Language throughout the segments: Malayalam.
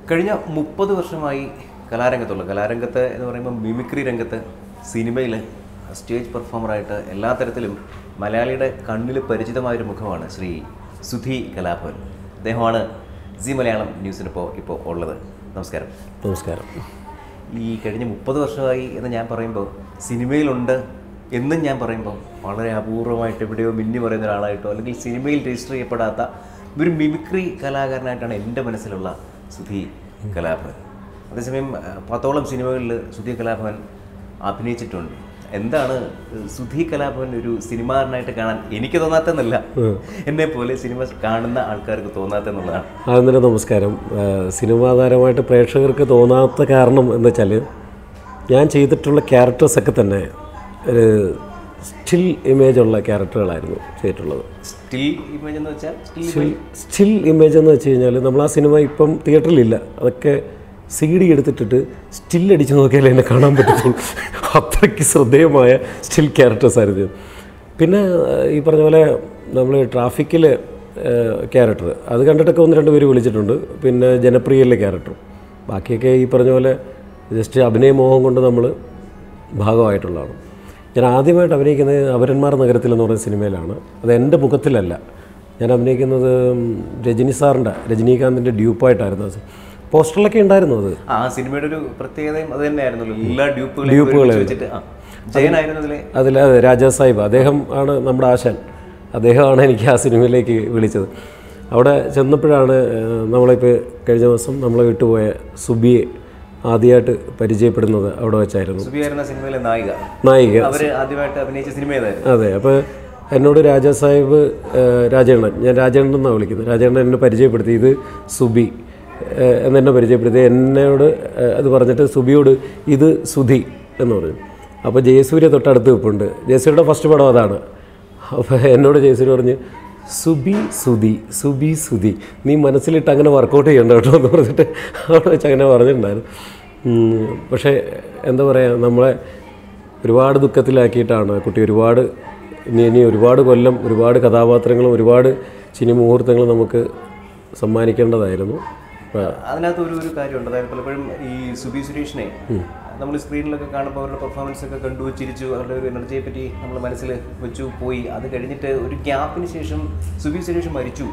കഴിഞ്ഞ മുപ്പത് വർഷമായി കലാരംഗത്തുള്ള കലാരംഗത്ത് എന്ന് പറയുമ്പോൾ മിമിക്രി രംഗത്ത് സിനിമയിൽ സ്റ്റേജ് പെർഫോമറായിട്ട് എല്ലാ തരത്തിലും മലയാളിയുടെ കണ്ണിൽ പരിചിതമായൊരു മുഖമാണ് ശ്രീ സുധി കലാഭവൻ അദ്ദേഹമാണ് സി മലയാളം ന്യൂസിനിപ്പോൾ ഇപ്പോൾ ഉള്ളത് നമസ്കാരം നമസ്കാരം ഈ കഴിഞ്ഞ മുപ്പത് വർഷമായി എന്ന് ഞാൻ പറയുമ്പോൾ സിനിമയിലുണ്ട് എന്നും ഞാൻ പറയുമ്പോൾ വളരെ അപൂർവമായിട്ട് എവിടെയോ മിന്നി പറയുന്ന ഒരാളായിട്ടോ അല്ലെങ്കിൽ സിനിമയിൽ രജിസ്റ്റർ ചെയ്യപ്പെടാത്ത ഒരു മിമിക്രി കലാകാരനായിട്ടാണ് എൻ്റെ മനസ്സിലുള്ള സുധി കലാഭവൻ അതേസമയം ആ, പത്തോളം സിനിമകളിൽ സുധി കലാഭവൻ അഭിനയിച്ചിട്ടുണ്ട് എന്താണ് സുധി കലാഭവൻ ഒരു സിനിമാകാരനായിട്ട് കാണാൻ എനിക്ക് തോന്നാത്തെന്നല്ല എന്നെ പോലെ സിനിമ കാണുന്ന ആൾക്കാർക്ക് തോന്നാത്തെന്നുള്ളതാണ് ആദ്യം തന്നെ നമസ്കാരം ആ, സിനിമാ താരമായിട്ട് പ്രേക്ഷകർക്ക് തോന്നാത്ത കാരണം എന്ന് വെച്ചാൽ ഞാൻ ചെയ്തിട്ടുള്ള ക്യാരക്ടേഴ്സൊക്കെ തന്നെ ഒരു സ്റ്റിൽ ഇമേജ് ഉള്ള ക്യാരക്ടറുകളായിരുന്നു ചെയ്തിട്ടുള്ളത് സ്റ്റിൽ ഇമേജ് എന്ന് വെച്ചാൽ സ്റ്റിൽ സ്റ്റിൽ സ്റ്റിൽ ഇമേജ് എന്ന് വെച്ച് കഴിഞ്ഞാൽ നമ്മൾ ആ സിനിമ ഇപ്പം തിയേറ്ററിലില്ല അതൊക്കെ സി ഡി എടുത്തിട്ടിട്ട് സ്റ്റിൽ അടിച്ച് നോക്കിയാലേ എന്നെ കാണാൻ പറ്റത്തുള്ളൂ അത്രയ്ക്ക് ശ്രദ്ധേയമായ സ്റ്റിൽ ക്യാരക്ടേഴ്സ് ആയിരുന്നു ഇത്. പിന്നെ ആ, ഈ പറഞ്ഞ പോലെ നമ്മൾ ട്രാഫിക്കിൽ ക്യാരക്ടർ അത് കണ്ടിട്ടൊക്കെ ഒന്ന് രണ്ട് പേര് വിളിച്ചിട്ടുണ്ട് പിന്നെ ജനപ്രിയയിലെ ക്യാരക്ടർ ബാക്കിയൊക്കെ ഈ പറഞ്ഞ പോലെ ജസ്റ്റ് അഭിനയമോഹം കൊണ്ട് നമ്മൾ ഭാഗമായിട്ടുള്ളതാണ് ഞാൻ ആദ്യമായിട്ട് അഭിനയിക്കുന്നത് അവരന്മാർ നഗരത്തിൽ എന്ന് പറയുന്ന സിനിമയിലാണ് അത് എൻ്റെ മുഖത്തിലല്ല ഞാൻ അഭിനയിക്കുന്നത് രജനി സാറിൻ്റെ രജനീകാന്തിൻ്റെ ഡ്യൂപ്പായിട്ടായിരുന്നു അത് പോസ്റ്ററിലൊക്കെ ഉണ്ടായിരുന്നു അത് ആ സിനിമയുടെ ഒരു പ്രത്യേകതയും അത് തന്നെയായിരുന്നല്ലോ എല്ലാ ഡ്യൂപ്പുകളെയും വെച്ചിട്ട് ആ ജയനായിരുന്നു അതിലെ അതിൽ അതെ രാജാ സാഹിബ് അദ്ദേഹം ആണ് നമ്മുടെ ആശാൻ അദ്ദേഹമാണ് എനിക്ക് ആ സിനിമയിലേക്ക് വിളിച്ചത് അവിടെ ചെന്നപ്പോഴാണ് ഏഹ്, നമ്മളിപ്പോൾ കഴിഞ്ഞ ദിവസം നമ്മളെ വിട്ടുപോയ സുബിയെ ആദ്യമായിട്ട് പരിചയപ്പെടുന്നത് അവിടെ വെച്ചായിരുന്നു സുബിയായിരുന്ന സിനിമയിലെ നായിക നായിക അവര് ആദ്യമായിട്ട് അഭിനയിച്ച സിനിമ ഏതായിരുന്നു അതെ അപ്പോൾ എന്നോട് രാജാ സാഹിബ് ഏഹ്, രാജേണ്ണൻ ഞാൻ രാജേണ്ണൻ എന്നാണ് വിളിക്കുന്നത് രാജേണ്ണൻ എന്നെ പരിചയപ്പെടുത്തി ഇത് സുബി ഏഹ്, എന്നെന്നെ പരിചയപ്പെടുത്തി എന്നോട് ഏഹ്, അത് പറഞ്ഞിട്ട് സുബിയോട് ഇത് സുധി എന്ന് പറഞ്ഞു അപ്പോൾ ജയസൂര്യ തൊട്ടടുത്ത് നിൽപ്പുണ്ട് ജയസൂര്യയുടെ ഫസ്റ്റ് പടം അതാണ് അപ്പോൾ എന്നോട് ജയസൂര്യ പറഞ്ഞ് സുബി സുധി സുബി സുധി നീ മനസ്സിലിട്ട് അങ്ങനെ വർക്കൗട്ട് ചെയ്യണ്ട കേട്ടോ എന്ന് പറഞ്ഞിട്ട് അവിടെ വെച്ച് അങ്ങനെ പറഞ്ഞിട്ടുണ്ടായിരുന്നു ഉം, പക്ഷേ എന്താ പറയുക നമ്മളെ ഒരുപാട് ദുഃഖത്തിലാക്കിയിട്ടാണ് ആ കുട്ടി ഒരുപാട് ഇനി ഇനി ഒരുപാട് കൊല്ലം ഒരുപാട് കഥാപാത്രങ്ങളും ഒരുപാട് ചിനി മുഹൂർത്തങ്ങളും നമുക്ക് സമ്മാനിക്കേണ്ടതായിരുന്നു അപ്പോൾ അതിനകത്ത് ഒരു ഒരു കാര്യമുണ്ട് അതായത് പലപ്പോഴും ഈ സുബി സുരേഷിനെ നമ്മൾ സ്ക്രീനിലൊക്കെ കാണുമ്പോൾ അവരുടെ പെർഫോമൻസ് ഒക്കെ കണ്ടു ചിരിച്ചു അവരുടെ ഒരു എനർജിയെ പറ്റി നമ്മൾ മനസ്സിൽ വെച്ചു പോയി അത് കഴിഞ്ഞിട്ട് ഒരു ഗ്യാപ്പിന് ശേഷം സുബി സുരേഷ് മരിച്ചു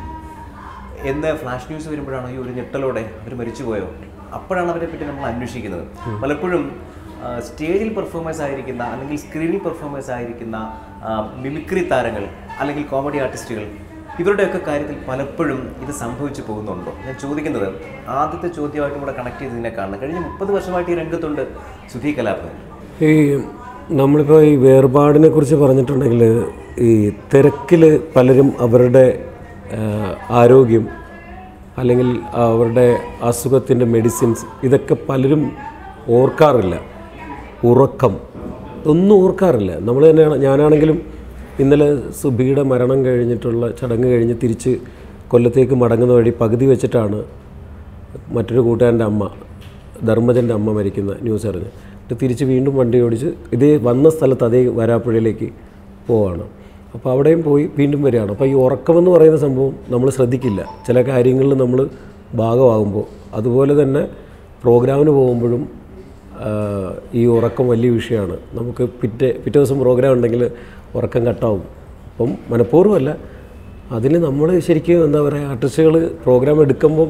എന്ന് ഫ്ലാഷ് ന്യൂസ് വരുമ്പോഴാണ് ഈ ഒരു ഞെട്ടലോടെ അവർ മരിച്ചുപോയോ അപ്പോഴാണ് അവരെ പറ്റി നമ്മൾ അന്വേഷിക്കുന്നത് പലപ്പോഴും ആ, സ്റ്റേജിൽ പെർഫോമേഴ്സ് ആയിരിക്കുന്ന അല്ലെങ്കിൽ സ്ക്രീനിൽ പെർഫോമേഴ്സ് ആയിരിക്കുന്ന ആ, മിമിക്രി താരങ്ങൾ അല്ലെങ്കിൽ കോമഡി ആർട്ടിസ്റ്റുകൾ ഇവരുടെയൊക്കെ കാര്യത്തിൽ പലപ്പോഴും ഇത് സംഭവിച്ചു പോകുന്നുണ്ടോ ഞാൻ ചോദിക്കുന്നത് ആദ്യത്തെ ചോദ്യമായിട്ടും കൂടെ കണക്ട് ചെയ്ത് ഇതിനെ കാണണം കഴിഞ്ഞ മുപ്പത് വർഷമായിട്ട് ഈ രംഗത്തുണ്ട് സുധി കലാപൻ ഈ നമ്മളിപ്പോൾ ഈ വേർപാടിനെ കുറിച്ച് പറഞ്ഞിട്ടുണ്ടെങ്കിൽ ഈ തിരക്കിൽ പലരും അവരുടെ ആ, ആരോഗ്യം അല്ലെങ്കിൽ അവരുടെ അസുഖത്തിൻ്റെ മെഡിസിൻസ് ഇതൊക്കെ പലരും ഓർക്കാറില്ല ഉറക്കം ഒന്നും ഓർക്കാറില്ല നമ്മൾ തന്നെയാണ് ഞാനാണെങ്കിലും ഇന്നലെ സുബിയുടെ മരണം കഴിഞ്ഞിട്ടുള്ള ചടങ്ങ് കഴിഞ്ഞ് തിരിച്ച് കൊല്ലത്തേക്ക് മടങ്ങുന്ന വഴി പകുതി വെച്ചിട്ടാണ് മറ്റൊരു കൂട്ടുകാരൻ്റെ അമ്മ ധർമ്മജൻ്റെ അമ്മ മരിക്കുന്ന ന്യൂസ് അറിഞ്ഞ് എന്നിട്ട് തിരിച്ച് വീണ്ടും വണ്ടി ഓടിച്ച് ഇതേ വന്ന സ്ഥലത്ത് അതേ വരാപ്പുഴയിലേക്ക് പോവാണ് അപ്പോൾ അവിടെയും പോയി വീണ്ടും വരികയാണ് അപ്പോൾ ഈ ഉറക്കമെന്ന് പറയുന്ന സംഭവം നമ്മൾ ശ്രദ്ധിക്കില്ല ചില കാര്യങ്ങളിൽ നമ്മൾ ഭാഗമാകുമ്പോൾ അതുപോലെ തന്നെ പ്രോഗ്രാമിന് പോകുമ്പോഴും ആ, ഈ ഉറക്കം വലിയ വിഷയമാണ് നമുക്ക് പിറ്റേ പിറ്റേ ദിവസം പ്രോഗ്രാം ഉണ്ടെങ്കിൽ ഉറക്കം കട്ടാവും അപ്പം മനഃപൂർവ്വമല്ല അതിന് നമ്മൾ ശരിക്കും എന്താ പറയുക ആർട്ടിസ്റ്റുകൾ പ്രോഗ്രാം എടുക്കുമ്പം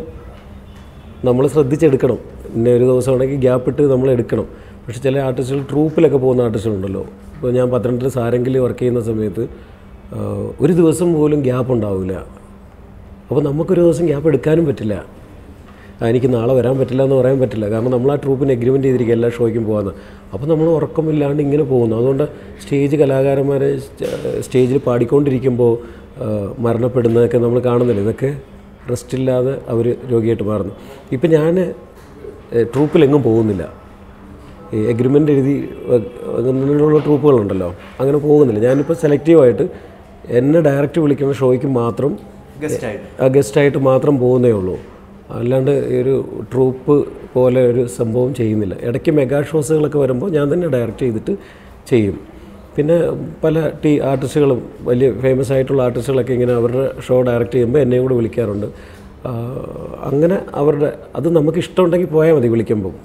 നമ്മൾ ശ്രദ്ധിച്ചെടുക്കണം ഇന്ന ഒരു ദിവസമാണെങ്കിൽ ഗ്യാപ്പ് ഇട്ട് നമ്മൾ എടുക്കണം പക്ഷെ ചില ആർട്ടിസ്റ്റുകൾ ട്രൂപ്പിലൊക്കെ പോകുന്ന ആർട്ടിസ്റ്റുകളുണ്ടല്ലോ ഇപ്പോൾ ഞാൻ പത്തനംതിട്ട സാരംഗിൽ വർക്ക് ചെയ്യുന്ന സമയത്ത് ആ, ഒരു ദിവസം പോലും ഗ്യാപ്പ് ഉണ്ടാവില്ല അപ്പോൾ നമുക്കൊരു ദിവസം ഗ്യാപ്പ് എടുക്കാനും പറ്റില്ല ആ, എനിക്ക് നാളെ വരാൻ പറ്റില്ല എന്ന് പറയാൻ പറ്റില്ല കാരണം നമ്മൾ ആ ട്രൂപ്പിന് എഗ്രിമെൻറ്റ് ചെയ്തിരിക്കുക എല്ലാ ഷോയ്ക്കും പോകാന്ന് അപ്പോൾ നമ്മൾ ഉറക്കമില്ലാണ്ട് ഇങ്ങനെ പോകുന്നു അതുകൊണ്ട് സ്റ്റേജ് കലാകാരന്മാരെ സ്റ്റ- സ്റ്റേജിൽ പാടിക്കൊണ്ടിരിക്കുമ്പോൾ ആ, മരണപ്പെടുന്നതൊക്കെ നമ്മൾ കാണുന്നില്ല ഇതൊക്കെ റെസ്റ്റ് ഇല്ലാതെ അവർ രോഗിയായിട്ട് മാറുന്നു ഇപ്പം ഞാൻ ട്രൂപ്പിലെങ്ങും പോകുന്നില്ല ഈ എഗ്രിമെൻ്റ് എഴുതി വ- അങ്ങനെയുള്ള ട്രൂപ്പുകളുണ്ടല്ലോ അങ്ങനെ പോകുന്നില്ല ഞാനിപ്പോൾ സെലക്റ്റീവായിട്ട് എന്നെ ഡയറക്റ്റ് വിളിക്കുന്ന ഷോയ്ക്ക് മാത്രം ഗസ്റ്റ് ആയിട്ട് ആ ഗസ്റ്റായിട്ട് മാത്രം പോകുന്നേ ഉള്ളൂ അല്ലാണ്ട് ഈ ഒരു ട്രൂപ്പ് പോലെ ഒരു സംഭവം ചെയ്യുന്നില്ല ഇടയ്ക്ക് മെഗാ ഷോസുകളൊക്കെ വരുമ്പോൾ ഞാൻ തന്നെ ഡയറക്റ്റ് ചെയ്തിട്ട് ചെയ്യും പിന്നെ പല ടീ ആർട്ടിസ്റ്റുകളും വലിയ ഫേമസ് ആയിട്ടുള്ള ആർട്ടിസ്റ്റുകളൊക്കെ ഇങ്ങനെ അവരുടെ ഷോ ഡയറക്റ്റ് ചെയ്യുമ്പോൾ എന്നെയും കൂടെ വിളിക്കാറുണ്ട് ആ, അങ്ങനെ അവരുടെ അത് നമുക്ക് ഇഷ്ടമുണ്ടെങ്കിൽ പോയാൽ മതി വിളിക്കുമ്പം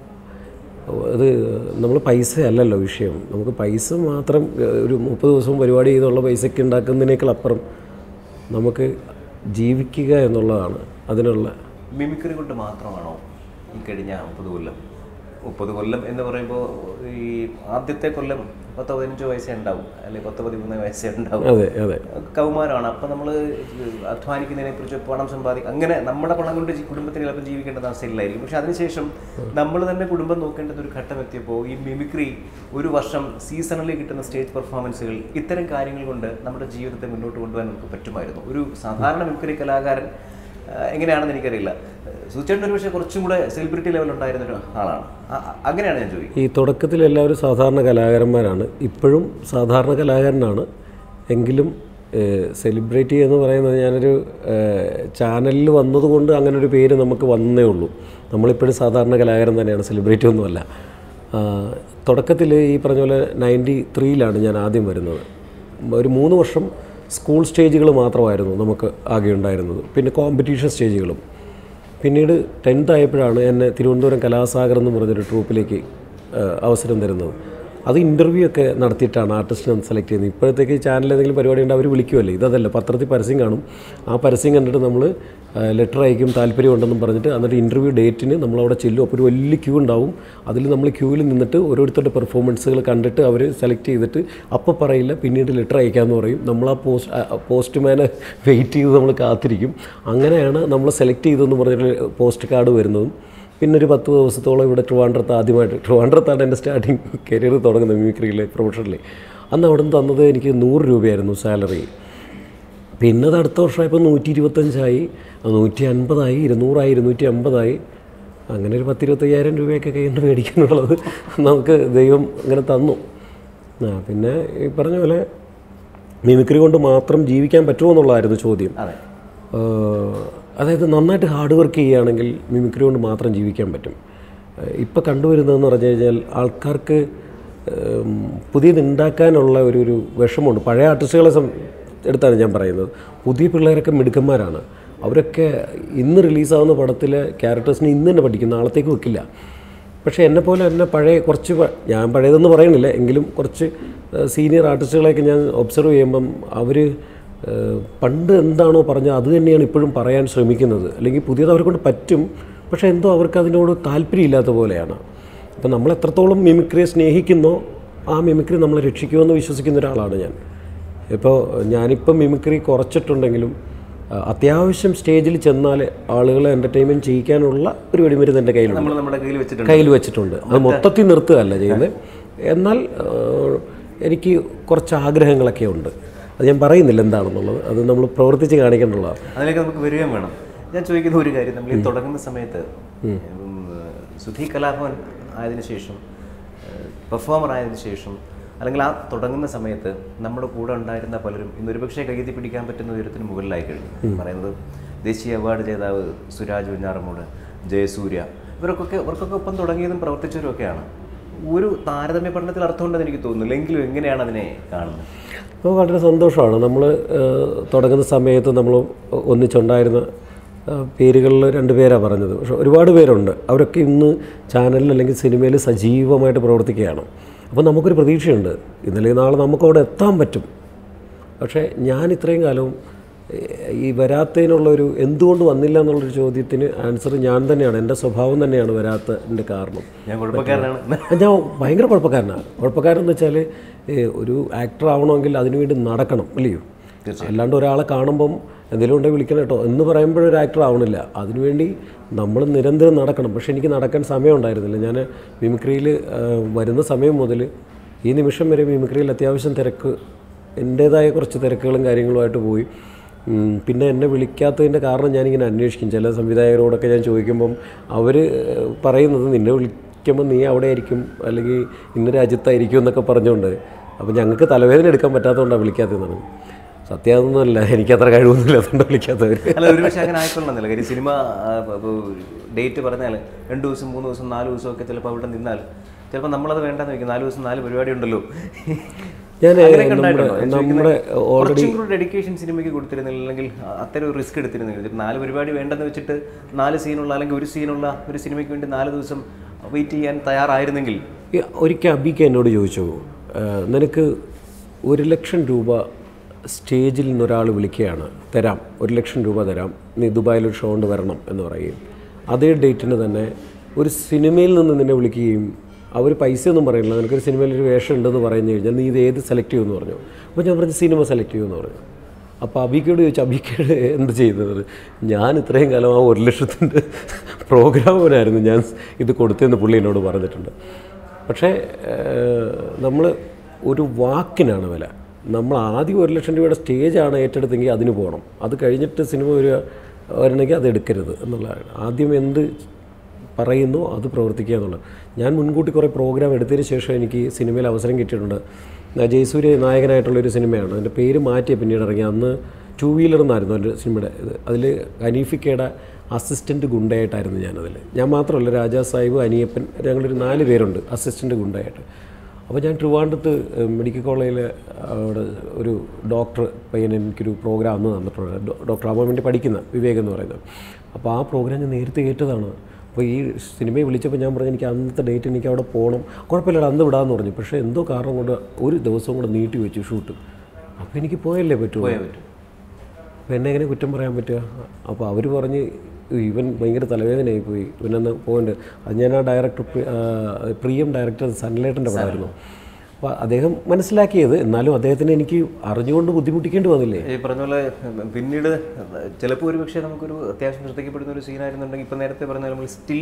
അത് നമ്മൾ പൈസ അല്ലല്ലോ വിഷയം നമുക്ക് പൈസ മാത്രം ഏഹ്, ഒരു മുപ്പത് ദിവസം പരിപാടി ചെയ്തുള്ള പൈസയ്ക്ക് ഉണ്ടാക്കുന്നതിനേക്കാൾ അപ്പുറം നമുക്ക് ജീവിക്കുക എന്നുള്ളതാണ് അതിനുള്ള മിമിക്രി കൊണ്ട് മാത്രമാണോ ഈ കഴിഞ്ഞ മുപ്പത് കൊല്ലം മുപ്പത് കൊല്ലം എന്ന് പറയുമ്പോൾ ഈ ആദ്യത്തെ കൊല്ലം പത്തോ പതിനഞ്ചോ വയസ്സേ ഉണ്ടാവും അല്ലെങ്കിൽ പത്തോ പതിമൂന്ന് വയസ്സേ ഉണ്ടാവും അതെ അതെ കൗമാരമാണ് അപ്പം നമ്മൾ അധ്വാനിക്കുന്നതിനെ കുറിച്ച് പണം സമ്പാദിക്കും അങ്ങനെ നമ്മുടെ പണം കൊണ്ട് ജി- കുടുംബത്തിന് ചിലപ്പോൾ ജീവിക്കേണ്ട അവസ്ഥയില്ലായിരിക്കും പക്ഷെ അതിനുശേഷം നമ്മൾ തന്നെ കുടുംബം നോക്കേണ്ടത് ഒരു ഘട്ടം എത്തിയപ്പോൾ ഈ മിമിക്രി ഒരു വർഷം സീസണലി കിട്ടുന്ന സ്റ്റേജ് പെർഫോമൻസുകൾ ഇത്തരം കാര്യങ്ങൾ കൊണ്ട് നമ്മുടെ ജീവിതത്തെ മുന്നോട്ട് കൊണ്ടുപോകാൻ നമുക്ക് പറ്റുമായിരുന്നു ഒരു സാധാരണ മിമിക്രി കലാകാരൻ ആ, എങ്ങനെയാണെന്ന് എനിക്കറിയില്ല സുചേട്ടൻ ഒരു പക്ഷേ കുറച്ചും കൂടെ സെലിബ്രിറ്റി ലെവൽ ഉണ്ടായിരുന്ന ഒരു ആളാണ് ആ, ആ, അങ്ങനെയാണ് ഞാൻ ചോദിക്കുന്നത് ഈ തുടക്കത്തിൽ എല്ലാവരും സാധാരണ കലാകാരന്മാരാണ് ഇപ്പോഴും സാധാരണ കലാകാരനാണ് എങ്കിലും സെലിബ്രിറ്റി എന്ന് പറയുന്നത് ഞാനൊരു ചാനലിൽ വന്നതുകൊണ്ട് അങ്ങനെ ഒരു പേര് നമുക്ക് വന്നേ ഉള്ളൂ നമ്മളിപ്പോഴും സാധാരണ കലാകാരൻ തന്നെയാണ് സെലിബ്രിറ്റി ഒന്നുമല്ല തുടക്കത്തിൽ ഈ പറഞ്ഞ പോലെ നയൻറ്റി ത്രീയിലാണ് ഞാൻ ആദ്യം വരുന്നത് ഒരു മൂന്ന് വർഷം സ്കൂൾ സ്റ്റേജുകൾ മാത്രമായിരുന്നു നമുക്ക് ആകെ ഉണ്ടായിരുന്നത് പിന്നെ കോമ്പറ്റീഷൻ സ്റ്റേജുകളും പിന്നീട് ടെൻത്ത് ആയപ്പോഴാണ് എന്നെ തിരുവനന്തപുരം കലാസാഗർ എന്ന് പറഞ്ഞൊരു ട്രൂപ്പിലേക്ക് ആ, അവസരം തരുന്നത് അത് ഇൻ്റർവ്യൂ ഒക്കെ നടത്തിയിട്ടാണ് ആർട്ടിസ്റ്റിനെ സെലക്ട് ചെയ്യുന്നത് ഇപ്പോഴത്തേക്ക് ചാനൽ ഏതെങ്കിലും പരിപാടി ഉണ്ട് അവർ വിളിക്കുമല്ലേ ഇതല്ല പത്രത്തിൽ പരസ്യം കാണും ആ പരസ്യം കണ്ടിട്ട് നമ്മൾ ലെറ്റർ അയക്കും താല്പര്യമുണ്ടെന്നും പറഞ്ഞിട്ട് എന്നിട്ട് ഇൻ്റർവ്യൂ ഡേറ്റിന് നമ്മളവിടെ ചെല്ലും അപ്പോൾ ഒരു വലിയ ക്യൂ ഉണ്ടാവും അതിൽ നമ്മൾ ക്യൂവിൽ നിന്നിട്ട് ഓരോരുത്തരുടെ പെർഫോമൻസുകൾ കണ്ടിട്ട് അവർ സെലക്ട് ചെയ്തിട്ട് അപ്പോൾ പറയില്ല പിന്നീട് ലെറ്റർ അയക്കാമെന്ന് പറയും നമ്മൾ ആ പോസ്റ്റ് പോസ്റ്റ്മാനെ വെയിറ്റ് ചെയ്ത് നമ്മൾ കാത്തിരിക്കും അങ്ങനെയാണ് നമ്മൾ സെലക്ട് ചെയ്തതെന്ന് പറഞ്ഞിട്ട് പോസ്റ്റ് കാർഡ് വരുന്നതും പിന്നെ ഒരു പത്ത് ദിവസത്തോളം ഇവിടെ ട്രിവാൻഡ്രത്ത് ആദ്യമായിട്ട് ട്രിവാൻഡ്രത്താണ് എൻ്റെ സ്റ്റാർട്ടിങ് കരിയർ തുടങ്ങുന്നത് മിമിക്രിയിൽ പ്രൊഫഷണലി അന്ന് അവിടെ നിന്ന് തന്നത് എനിക്ക് നൂറ് രൂപയായിരുന്നു സാലറി പിന്നെ അത് അടുത്ത വർഷമായപ്പോൾ നൂറ്റി ഇരുപത്തഞ്ചായി അത് നൂറ്റി അൻപതായി ഇരുന്നൂറായി ഇരുന്നൂറ്റി അമ്പതായി അങ്ങനെ ഒരു പത്തിരുപത്തയ്യായിരം രൂപയൊക്കെ കയ്യിൽ നിന്ന് മേടിക്കാനുള്ളത് നമുക്ക് ദൈവം അങ്ങനെ തന്നു ആ പിന്നെ ഈ പറഞ്ഞ പോലെ മിമിക്രി കൊണ്ട് മാത്രം ജീവിക്കാൻ പറ്റുമോ എന്നുള്ളതായിരുന്നു ചോദ്യം അതെ ഏഹ് അതായത് നന്നായിട്ട് ഹാർഡ് വർക്ക് ചെയ്യുകയാണെങ്കിൽ മിമിക്രി കൊണ്ട് മാത്രം ജീവിക്കാൻ പറ്റും ഇപ്പോൾ കണ്ടുവരുന്നതെന്ന് പറഞ്ഞു കഴിഞ്ഞാൽ ആൾക്കാർക്ക് ഏം, പുതിയത് ഉണ്ടാക്കാനുള്ള ഒരു ഒരു വിഷമമുണ്ട് പഴയ ആർട്ടിസ്റ്റുകളെ സം എടുത്താണ് ഞാൻ പറയുന്നത് പുതിയ പിള്ളേരൊക്കെ മിടുക്കന്മാരാണ് അവരൊക്കെ ഇന്ന് റിലീസാവുന്ന പടത്തിലെ ക്യാരക്ടേഴ്സിന് ഇന്ന് തന്നെ പഠിക്കും നാളത്തേക്ക് വെക്കില്ല പക്ഷേ എന്നെ പോലെ തന്നെ പഴയ കുറച്ച് പ- ഞാൻ പഴയതെന്ന് പറയണില്ല എങ്കിലും കുറച്ച് സീനിയർ ആർട്ടിസ്റ്റുകളെയൊക്കെ ഞാൻ ഒബ്സർവ് ചെയ്യുമ്പം അവർ പണ്ട് എന്താണോ പറഞ്ഞത് അത് തന്നെയാണ് ഇപ്പോഴും പറയാൻ ശ്രമിക്കുന്നത് അല്ലെങ്കിൽ പുതിയത് അവരെ കൊണ്ട് പറ്റും പക്ഷേ എന്തോ അവർക്ക് അതിനോട് താല്പര്യമില്ലാത്ത പോലെയാണ് അപ്പം നമ്മൾ എത്രത്തോളം മിമിക്രിയെ സ്നേഹിക്കുന്നോ ആ മിമിക്രി നമ്മളെ രക്ഷിക്കുമെന്ന് വിശ്വസിക്കുന്ന ഒരാളാണ് ഞാൻ ഇപ്പോൾ ഞാനിപ്പം മിമിക്രി കുറച്ചിട്ടുണ്ടെങ്കിലും ആ, അത്യാവശ്യം സ്റ്റേജിൽ ചെന്നാൽ ആളുകളെ എൻ്റർടൈൻമെൻറ്റ് ചെയ്യിക്കാനുള്ള ഒരു വെടിമരുന്ന് എൻ്റെ കയ്യിലുണ്ട് നമ്മൾ നമ്മുടെ കയ്യിൽ വെച്ചിട്ടുണ്ട് കയ്യിൽ വെച്ചിട്ടുണ്ട് അത് മൊത്തത്തിൽ നിർത്തുകയല്ല ചെയ്യുന്നത് എന്നാൽ ആ, എനിക്ക് കുറച്ച് ആഗ്രഹങ്ങളൊക്കെ ഉണ്ട് അത് ഞാൻ പറയുന്നില്ല എന്താണെന്നുള്ളത് അത് നമ്മൾ പ്രവർത്തിച്ച് കാണിക്കേണ്ടുള്ളതാണ് അതിലേക്ക് നമുക്ക് വരികയും വേണം ഞാൻ ചോദിക്കുന്ന ഒരു കാര്യം നമ്മൾ ഈ തുടങ്ങുന്ന സമയത്ത് ഉം, സുധി കലാഭവൻ ആയതിനു ശേഷം പെർഫോമർ ആയതിനു ശേഷം അല്ലെങ്കിൽ ആ തുടങ്ങുന്ന സമയത്ത് നമ്മുടെ കൂടെ ഉണ്ടായിരുന്ന പലരും ഇന്ന് ഒരുപക്ഷെ കയ്യെത്തി പിടിക്കാൻ പറ്റുന്ന ഉയരത്തിന് മുകളിലായി കഴിഞ്ഞു പറയുന്നത് ദേശീയ അവാർഡ് ജേതാവ് സുരാജ് വെഞ്ഞാറമൂട് ജയസൂര്യ ഇവർക്കൊക്കെ ഇവർക്കൊക്കെ ഒപ്പം തുടങ്ങിയതും പ്രവർത്തിച്ചവരും ഒക്കെയാണ് ഒരു താരതമ്യ പഠനത്തിൽ അർത്ഥമുണ്ടെന്ന് എനിക്ക് തോന്നുന്നില്ല എങ്കിലും എങ്ങനെയാണ് അതിനെ കാണുന്നത് അപ്പോൾ വളരെ സന്തോഷമാണ് നമ്മൾ തുടങ്ങുന്ന സമയത്ത് നമ്മൾ ഒന്നിച്ചുണ്ടായിരുന്ന പേരുകളിൽ രണ്ട് പേരാണ് പറഞ്ഞത് പക്ഷെ ഒരുപാട് പേരുണ്ട് അവരൊക്കെ ഇന്ന് ചാനലിൽ അല്ലെങ്കിൽ സിനിമയിൽ സജീവമായിട്ട് പ്രവർത്തിക്കുകയാണ് അപ്പോൾ നമുക്കൊരു പ്രതീക്ഷയുണ്ട് ഇന്നലെ നാളെ നമുക്ക് അവിടെ എത്താൻ പറ്റും പക്ഷേ ഞാൻ ഇത്രയും കാലവും ഏഹ്, ഈ വരാത്തതിനുള്ളൊരു എന്തുകൊണ്ട് വന്നില്ല എന്നുള്ളൊരു ചോദ്യത്തിന് ആൻസർ ഞാൻ തന്നെയാണ് എൻ്റെ സ്വഭാവം തന്നെയാണ് വരാത്തതിൻ്റെ കാരണം ഞാൻ കുഴപ്പക്കാരനാണ് ഞാൻ ഭയങ്കര കുഴപ്പക്കാരനാണ് കുഴപ്പക്കാരെന്ന് വെച്ചാൽ ഒരു ആക്ടർ ആവണമെങ്കിൽ അതിനുവേണ്ടി നടക്കണം അല്ലയോ അല്ലാണ്ട് ഒരാളെ കാണുമ്പം എന്തെങ്കിലും ഉണ്ടെങ്കിൽ വിളിക്കണം കേട്ടോ എന്ന് പറയുമ്പോഴൊരു ആക്ടർ ആവണില്ല അതിനുവേണ്ടി നമ്മൾ നിരന്തരം നടക്കണം പക്ഷേ എനിക്ക് നടക്കാൻ സമയം ഉണ്ടായിരുന്നില്ല ഞാൻ മിമിക്രിയിൽ വരുന്ന സമയം മുതൽ ഈ നിമിഷം വരെ മിമിക്രിയിൽ അത്യാവശ്യം തിരക്ക് എൻ്റേതായ കുറച്ച് തിരക്കുകളും കാര്യങ്ങളുമായിട്ട് പോയി ഉം, പിന്നെ എന്നെ വിളിക്കാത്തതിൻ്റെ കാരണം ഞാനിങ്ങനെ അന്വേഷിക്കും ചില സംവിധായകരോടൊക്കെ ഞാൻ ചോദിക്കുമ്പം അവർ പറയുന്നത് നിന്നെ വിളിക്കുമ്പോൾ നീ അവിടെ ആയിരിക്കും അല്ലെങ്കിൽ ഇന്ന രാജ്യത്തായിരിക്കും എന്നൊക്കെ പറഞ്ഞുകൊണ്ട് അപ്പോൾ ഞങ്ങൾക്ക് തലവേദന എടുക്കാൻ പറ്റാത്തതുകൊണ്ടാണ് വിളിക്കാത്തതെന്നാണ് സത്യം അതൊന്നുമല്ല എനിക്കത്ര കഴിവൊന്നുമില്ല അതുകൊണ്ട് വിളിക്കാത്തവർ അല്ല ഒരു പക്ഷേ അങ്ങനെ ആയിക്കൊള്ളുന്നില്ല കാര്യം സിനിമ ഡേറ്റ് പറഞ്ഞാൽ രണ്ട് ദിവസം മൂന്ന് ദിവസം നാല് ദിവസം ഒക്കെ ചിലപ്പോൾ അവിടെ നിന്നാൽ ചിലപ്പോൾ നമ്മളത് വേണ്ടെന്ന് വെക്കും നാല് ദിവസം നാല് പരിപാടി ഉണ്ടല്ലോ ഞാൻ അങ്ങനെയൊക്കെ നമ്മുടെ ഉണ്ടായിട്ടുണ്ടോ? ഞാൻ നമ്മുടെ ചോദിക്കുന്നത് ഓൾറെഡി കുറച്ചും കൂടി ഡെഡിക്കേഷൻ സിനിമയ്ക്ക് കൊടുത്തിരുന്നില്ല അല്ലെങ്കിൽ അത്തരം ഒരു റിസ്ക് എടുത്തിരുന്നില്ല ഒരു നാല് പരിപാടി വേണ്ടെന്ന് വെച്ചിട്ട് നാല് സീനുള്ള അല്ലെങ്കിൽ ഒരു സീനുള്ള ഒരു സിനിമയ്ക്ക് വേണ്ടി നാല് ദിവസം വെയിറ്റ് ചെയ്യാൻ തയ്യാറായിരുന്നെങ്കിൽ ഈ ഒരിക്കൽ അബിക്ക് എന്നോട് ചോദിച്ചു "ആ, നിനക്ക് ഒരു ലക്ഷം രൂപ സ്റ്റേജിൽ നിന്ന് ഒരാൾ വിളിക്കുകയാണ് തരാം ഒരു ലക്ഷം രൂപ തരാം നീ ദുബായിൽ ഒരു ഷോ കൊണ്ട് വരണം എന്ന് പറയുകയും അതേ ഡേറ്റിന് തന്നെ ഒരു സിനിമയിൽ നിന്ന് നിന്നെ വിളിക്കുകയും അവർ പൈസയൊന്നും പറയില്ല നിനക്കൊരു സിനിമയിൽ ഒരു വേഷം ഉണ്ടെന്ന് പറഞ്ഞു കഴിഞ്ഞാൽ നീ ഇത് ഏത് സെലക്ട് ചെയ്യുമെന്ന് പറഞ്ഞു അപ്പോൾ ഞാൻ പറഞ്ഞു സിനിമ സെലക്ട് ചെയ്യുമെന്ന് പറഞ്ഞു അപ്പോൾ അബിക്കയോട് ചോദിച്ചു അബിക്കയോട് എന്ത് ചെയ്യുന്നത് ഞാൻ ഇത്രയും കാലം ആ ഒരു ലക്ഷത്തിൻ്റെ പ്രോഗ്രാമിനായിരുന്നു ഞാൻ ഇത് കൊടുത്തതെന്ന് പുള്ളി എന്നോട് പറഞ്ഞിട്ടുണ്ട് പക്ഷേ നമ്മൾ ഒരു വാക്കിനാണ് വില നമ്മൾ ആദ്യം ഒരു ലക്ഷം രൂപയുടെ സ്റ്റേജാണ് ഏറ്റെടുത്തെങ്കിൽ അതിന് പോകണം അത് കഴിഞ്ഞിട്ട് സിനിമ വരിക വരണമെങ്കിൽ അത് എടുക്കരുത് എന്നുള്ളതാണ് ആദ്യം എന്ത് പറയുന്നു അത് പ്രവർത്തിക്കുക എന്നുള്ളത് ഞാൻ മുൻകൂട്ടി കുറേ പ്രോഗ്രാം എടുത്തതിന് ശേഷം എനിക്ക് സിനിമയിൽ അവസരം കിട്ടിയിട്ടുണ്ട് ആ ജയസൂര്യ നായകനായിട്ടുള്ളൊരു സിനിമയാണ് അതിൻ്റെ പേര് മാറ്റിയ പിന്നീട് ഇറങ്ങി അന്ന് ടു വീലർ എന്നായിരുന്നു എൻ്റെ സിനിമയുടെ ഇത് അതിൽ ഹനീഫിക്കയുടെ അസിസ്റ്റൻറ്റ് ഗുണ്ടയായിട്ടായിരുന്നു ഞാനതിൽ ഞാൻ മാത്രമല്ല രാജാ സാഹിബ് അനിയപ്പൻ ഞങ്ങളൊരു നാല് പേരുണ്ട് അസിസ്റ്റൻറ്റ് ഗുണ്ടയായിട്ട് അപ്പോൾ ഞാൻ ട്രിവാൻഡത്ത് മെഡിക്കൽ കോളേജിൽ അവിടെ ഒരു ഡോക്ടർ പയ്യൻ എനിക്കൊരു പ്രോഗ്രാം അന്ന് തന്നിട്ടുണ്ട് ഡോ- ഡോക്ടർ ആവാൻ വേണ്ടി പഠിക്കുന്ന വിവേക് എന്ന് പറയുന്നത് അപ്പോൾ ആ പ്രോഗ്രാം ഞാൻ നേരത്തെ കേട്ടതാണ് അപ്പോൾ ഈ സിനിമയെ വിളിച്ചപ്പോൾ ഞാൻ പറഞ്ഞു എനിക്ക് അന്നത്തെ ഡേറ്റ് എനിക്ക് അവിടെ പോകണം കുഴപ്പമില്ല അന്ന് വിടാമെന്ന് പറഞ്ഞു പക്ഷേ എന്തോ കാരണം കൊണ്ട് ഒരു ദിവസം കൂടെ നീട്ടി വെച്ചു ഷൂട്ട് അപ്പോൾ എനിക്ക് പോയല്ലേ പറ്റുള്ളൂ പോയാൽ പറ്റും അപ്പോൾ എന്നെ എങ്ങനെ കുറ്റം പറയാൻ പറ്റുക അപ്പോൾ അവർ പറഞ്ഞ് ഇവൻ ഭയങ്കര തലവേദനയായി പോയി ഇവനെന്ന് പോകണ്ട് അത് ഞാൻ ആ ഡയറക്ടർ പ്രിയം ഡയറക്ടർ സൺലൈറ്റിൻ്റെ പടമായിരുന്നു അപ്പോൾ അദ്ദേഹം മനസ്സിലാക്കിയത് എന്നാലും അദ്ദേഹത്തിന് എനിക്ക് അറിഞ്ഞുകൊണ്ട് ബുദ്ധിമുട്ടിക്കേണ്ടി വന്നില്ലേ ഈ പറഞ്ഞ പോലെ പിന്നീട് ചിലപ്പോൾ ഒരു പക്ഷേ നമുക്കൊരു അത്യാവശ്യം ശ്രദ്ധിക്കപ്പെടുന്ന ഒരു സീനായിരുന്നുണ്ടെങ്കിൽ ഇപ്പം നേരത്തെ പറഞ്ഞ നമ്മൾ സ്റ്റിൽ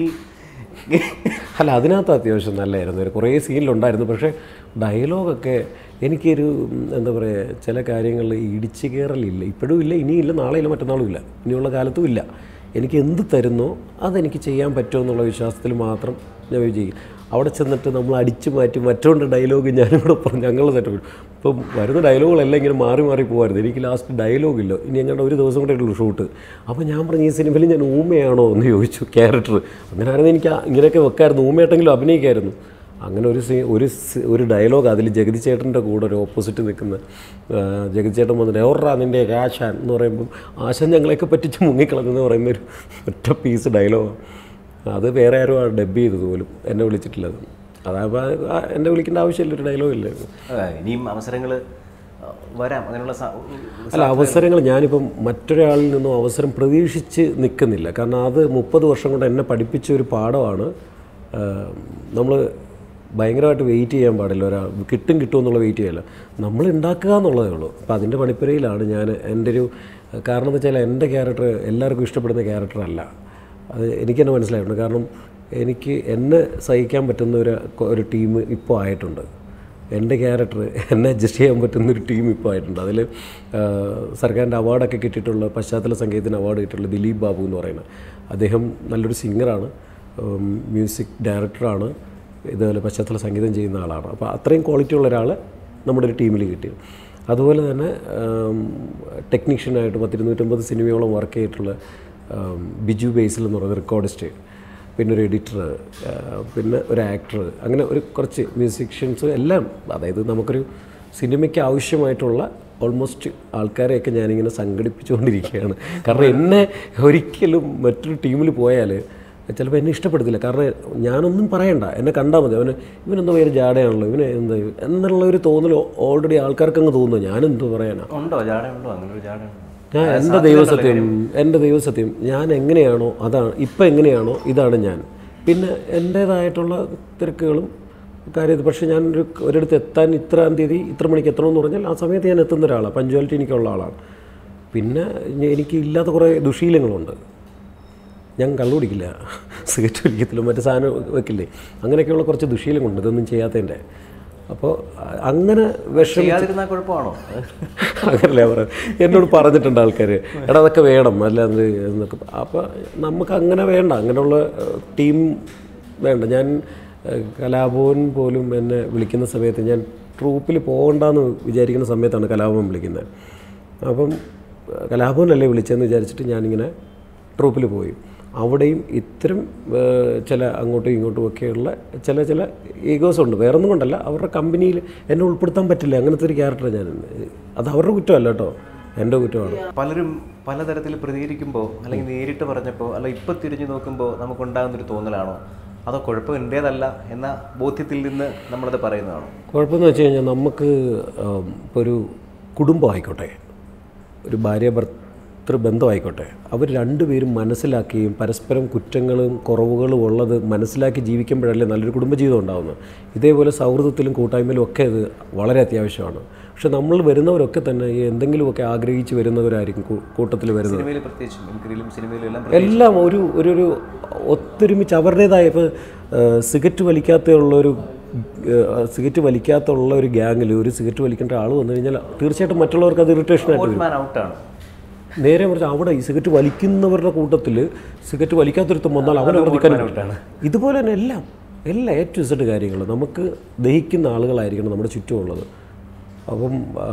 അല്ല അതിനകത്ത് അത്യാവശ്യം നല്ലതായിരുന്നു ഒരു കുറേ സീനിലുണ്ടായിരുന്നു പക്ഷേ ഡയലോഗൊക്കെ എനിക്കൊരു ഉം, എന്താ പറയുക ചില കാര്യങ്ങളിൽ ഇടിച്ചു കയറലില്ല ഇപ്പോഴും ഇല്ല ഇനിയില്ല നാളെയില്ല മറ്റന്നാളും ഇല്ല ഇനിയുള്ള കാലത്തും ഇല്ല എനിക്ക് എന്ത് തരുന്നോ അതെനിക്ക് ചെയ്യാൻ പറ്റുമോ എന്നുള്ള വിശ്വാസത്തിൽ മാത്രം ഞാൻ വിജയിക്കും അവിടെ ചെന്നിട്ട് നമ്മൾ അടിച്ചു മാറ്റി മറ്റോണ്ട് ഡയലോഗ് ഞാനും കൂടെ പറഞ്ഞു ഞങ്ങൾ സെറ്റ് ഇപ്പം വരുന്ന ഡയലോഗുകളെല്ലാം ഇങ്ങനെ മാറി മാറി പോകുമായിരുന്നു എനിക്ക് ലാസ്റ്റ് ഡയലോഗ് ഇല്ല ഇനി ഞങ്ങളുടെ ഒരു ദിവസം കൂടെ ഉള്ളൂ ഷൂട്ട് അപ്പോൾ ഞാൻ പറഞ്ഞു ഈ സിനിമയിൽ ഞാൻ ഊമയാണോ എന്ന് ചോദിച്ചു ക്യാരക്ടർ അങ്ങനെയായിരുന്നു എനിക്ക് ആ- ഇങ്ങനെയൊക്കെ വെക്കായിരുന്നു ഊമയായിട്ടെങ്കിലും അഭിനയിക്കായിരുന്നു അങ്ങനെ ഒരു സീ ഒരു സി- ഒരു ഡയലോഗ് അതിൽ ജഗതി ചേട്ടൻ്റെ കൂടെ ഒരു ഓപ്പോസിറ്റ് നിൽക്കുന്ന ആ, ജഗതി ചേട്ടൻ വന്നിട്ട് എവർറാ നിൻ്റെ ആശാൻ എന്ന് പറയുമ്പം ആശാൻ ഞങ്ങളെയൊക്കെ പറ്റിച്ച് മുങ്ങിക്കളഞ്ഞെന്ന് പറയുന്ന ഒരു ഒറ്റ പീസ് ഡയലോഗാണ് അത് വേറെ ആരും ആ ഡബ് ചെയ്തത് പോലും എന്നെ വിളിച്ചിട്ടില്ലത് അതാകുമ്പോൾ എന്നെ വിളിക്കേണ്ട ആവശ്യമില്ല ഒരു ഡയലോഗ് ഇല്ലായിരുന്നു ഇനിയും അവസരങ്ങൾ വരാം അങ്ങനെയുള്ള സ- അല്ല അവസരങ്ങൾ ഞാനിപ്പം മറ്റൊരാളിൽ നിന്നും അവസരം പ്രതീക്ഷിച്ച് നിൽക്കുന്നില്ല കാരണം അത് മുപ്പത് വർഷം കൊണ്ട് എന്നെ പഠിപ്പിച്ച ഒരു പാഠമാണ് നമ്മൾ ഭയങ്കരമായിട്ട് വെയിറ്റ് ചെയ്യാൻ പാടില്ല ഒരാൾ കിട്ടും കിട്ടും എന്നുള്ള വെയിറ്റ് ചെയ്യല്ല നമ്മൾ ഉണ്ടാക്കുക എന്നുള്ളതേ ഉള്ളൂ അപ്പോൾ അതിൻ്റെ പണിപ്പുരയിലാണ് ഞാൻ എൻ്റെ ഒരു കാരണം എന്ന് വെച്ചാൽ എൻ്റെ ക്യാരക്ടർ എല്ലാവർക്കും ഇഷ്ടപ്പെടുന്ന ക്യാരക്ടർ അല്ല അത് എനിക്ക് തന്നെ മനസ്സിലായിട്ടുണ്ട് കാരണം എനിക്ക് എന്നെ സഹിക്കാൻ പറ്റുന്ന ഒരു ഒരു ടീം ഇപ്പോൾ ആയിട്ടുണ്ട് എൻ്റെ ക്യാരക്ടർ എന്നെ അഡ്ജസ്റ്റ് ചെയ്യാൻ പറ്റുന്ന ഒരു ടീം ഇപ്പോൾ ആയിട്ടുണ്ട് അതിൽ സർക്കാരിൻ്റെ അവാർഡൊക്കെ കിട്ടിയിട്ടുള്ള പശ്ചാത്തല സംഗീതത്തിന് അവാർഡ് കിട്ടിയിട്ടുള്ള ദിലീപ് ബാബു എന്ന് പറയുന്നത് അദ്ദേഹം നല്ലൊരു സിംഗറാണ് മ്യൂസിക് ഡയറക്ടറാണ് ഇതുപോലെ പശ്ചാത്തല സംഗീതം ചെയ്യുന്ന ആളാണ് അപ്പോൾ അത്രയും ക്വാളിറ്റി ഉള്ള ഒരാൾ നമ്മുടെ ഒരു ടീമിൽ കിട്ടി അതുപോലെ തന്നെ ടെക്നീഷ്യനായിട്ട് പത്തിരുന്നൂറ്റമ്പത് സിനിമയോളം വർക്ക് ചെയ്തിട്ടുള്ള ആം, ബിജു ബേസിൽ എന്ന് പറയുന്ന റെക്കോർഡിസ്റ്റ് പിന്നെ ഒരു എഡിറ്റർ പിന്നെ ഒരു ആക്ടർ അങ്ങനെ ഒരു കുറച്ച് മ്യൂസിഷ്യൻസ് എല്ലാം അതായത് നമുക്കൊരു സിനിമയ്ക്ക് ആവശ്യമായിട്ടുള്ള ഓൾമോസ്റ്റ് ആൾക്കാരെയൊക്കെ ഞാനിങ്ങനെ സംഘടിപ്പിച്ചുകൊണ്ടിരിക്കുകയാണ് കാരണം എന്നെ ഒരിക്കലും മറ്റൊരു ടീമിൽ പോയാൽ ചിലപ്പോൾ എന്നെ ഇഷ്ടപ്പെടുത്തില്ല കാരണം ഞാനൊന്നും പറയണ്ട എന്നെ കണ്ടാൽ മതി അവന് ഇവനെന്തോ ഭയങ്കര ജാടയാണല്ലോ ഇവന് എന്താ എന്നുള്ള ഒരു തോന്നൽ ഓൾറെഡി ആൾക്കാർക്ക് അങ്ങ് തോന്നുന്നു ഞാനെന്തോ പറയാനാ ഉണ്ടോ ജാടയുണ്ടോ അങ്ങനെ ഒരു ജാടയുണ്ടോ ഞാൻ എൻ്റെ ദൈവസത്യം എൻ്റെ ദൈവസത്യം ഞാൻ എങ്ങനെയാണോ അതാണ് ഇപ്പം എങ്ങനെയാണോ ഇതാണ് ഞാൻ പിന്നെ എൻ്റേതായിട്ടുള്ള തിരക്കുകളും കാര്യം പക്ഷേ ഞാൻ ഒരു ഒരിടത്ത് എത്താൻ ഇത്രാം തീയതി ഇത്ര മണിക്ക് എത്തണമെന്ന് പറഞ്ഞാൽ ആ സമയത്ത് ഞാൻ എത്തുന്ന ഒരാളാണ് പഞ്ച്വാലിറ്റി എനിക്കുള്ള ആളാണ് പിന്നെ ഞ- എനിക്ക് ഇല്ലാത്ത കുറേ ദുശീലങ്ങളുണ്ട് ഞാൻ കള്ളു കുടിക്കില്ല സിഗരറ്റ് വലിക്കത്തില്ല മറ്റു സാധനം വെക്കില്ലേ അങ്ങനെയൊക്കെയുള്ള കുറച്ച് ദുശീലങ്ങളുണ്ട് ഇതൊന്നും ചെയ്യാത്തതിൻ്റെ അപ്പോൾ അ- അങ്ങനെ വിഷം ചെയ്യാതിരുന്നാൽ കുഴപ്പമാണോ അങ്ങനല്ലേ പറയാം എന്നോട് പറഞ്ഞിട്ടുണ്ട് ആൾക്കാർ എടാ അതൊക്കെ വേണം അല്ലാതെ എന്നൊക്കെ അപ്പോൾ നമുക്ക് അങ്ങനെ വേണ്ട അങ്ങനെയുള്ള ടീം വേണ്ട ഞാൻ ഏഹ്, കലാഭവൻ പോലും എന്നെ വിളിക്കുന്ന സമയത്ത് ഞാൻ ട്രൂപ്പിൽ പോകണ്ടെന്ന് വിചാരിക്കുന്ന സമയത്താണ് കലാഭവൻ വിളിക്കുന്നത് അപ്പം ഏഹ്, കലാഭവനല്ലേ വിളിച്ചതെന്ന് വിചാരിച്ചിട്ട് ഞാനിങ്ങനെ ട്രൂപ്പിൽ പോയി അവിടെയും ഇത്തരം ഏഹ്, ചില അങ്ങോട്ടും ഇങ്ങോട്ടും ഒക്കെയുള്ള ചില ചില ഈഗോസ് ഉണ്ട് വേറെ ഒന്നും കൊണ്ടല്ല അവരുടെ കമ്പനിയിൽ എന്നെ ഉൾപ്പെടുത്താൻ പറ്റില്ല അങ്ങനത്തെ ഒരു ക്യാരക്ടർ ഞാൻ അത് അവരുടെ കുറ്റമല്ല കേട്ടോ എൻ്റെ കുറ്റമാണ് പലരും പലതരത്തിൽ പ്രതികരിക്കുമ്പോൾ അല്ലെങ്കിൽ നേരിട്ട് പറഞ്ഞപ്പോൾ അല്ല ഇപ്പം തിരിഞ്ഞു നോക്കുമ്പോൾ നമുക്കുണ്ടാകുന്നൊരു തോന്നലാണോ അതോ കുഴപ്പം എൻ്റേതല്ല എന്ന ബോധ്യത്തിൽ നിന്ന് നമ്മളത് പറയുന്നതാണോ കുഴപ്പമെന്ന് വെച്ച് കഴിഞ്ഞാൽ നമുക്ക് ആം, ഇപ്പോൾ ഒരു കുടുംബം ആയിക്കോട്ടെ ഒരു ഭാര്യ ഭർത്തൃ ബന്ധമായിക്കോട്ടെ അവർ രണ്ടുപേരും മനസ്സിലാക്കുകയും പരസ്പരം കുറ്റങ്ങളും കുറവുകളും ഉള്ളത് മനസ്സിലാക്കി ജീവിക്കുമ്പോഴല്ലേ നല്ലൊരു കുടുംബജീവിതം ഉണ്ടാകുന്നത് ഇതേപോലെ സൗഹൃദത്തിലും കൂട്ടായ്മയിലും ഒക്കെ ഇത് വളരെ അത്യാവശ്യമാണ് പക്ഷെ നമ്മൾ വരുന്നവരൊക്കെ തന്നെ ഈ എന്തെങ്കിലുമൊക്കെ ആഗ്രഹിച്ച് വരുന്നവരായിരിക്കും കൂ- കൂട്ടത്തിൽ വരുന്നത് സിനിമയിൽ പ്രത്യേകിച്ചും മിമിക്രിയിലും സിനിമയിലും എല്ലാം എല്ലാം ഒരു ഒരു ഒരു ഒത്തൊരുമിച്ച് അവരുടേതായ ഇപ്പോൾ സിഗരറ്റ് വലിക്കാത്തുള്ളൊരു സിഗരറ്റ് വലിക്കാത്തുള്ള ഒരു ഗ്യാങ്ങിൽ ഒരു സിഗരറ്റ് വലിക്കേണ്ട ആൾ വന്നു കഴിഞ്ഞാൽ തീർച്ചയായിട്ടും മറ്റുള്ളവർക്ക് അത് ഇറിറ്റേഷനായിട്ട് വരും മാൻ ഔട്ടാണ് നേരെ മറിച്ച് അവിടെ ഈ സിഗരറ്റ് വലിക്കുന്നവരുടെ കൂട്ടത്തിൽ സിഗരറ്റ് വലിക്കാത്തൊരുത്തം വന്നാൽ അവൻ അവിടെ നിൽക്കാൻ പറ്റില്ല ഇതുപോലെ തന്നെ എല്ലാം എല്ലാ എ ടു ഇസഡ് കാര്യങ്ങൾ നമുക്ക് ദഹിക്കുന്ന ആളുകളായിരിക്കണം നമ്മുടെ ചുറ്റുമുള്ളത് അപ്പം ആ,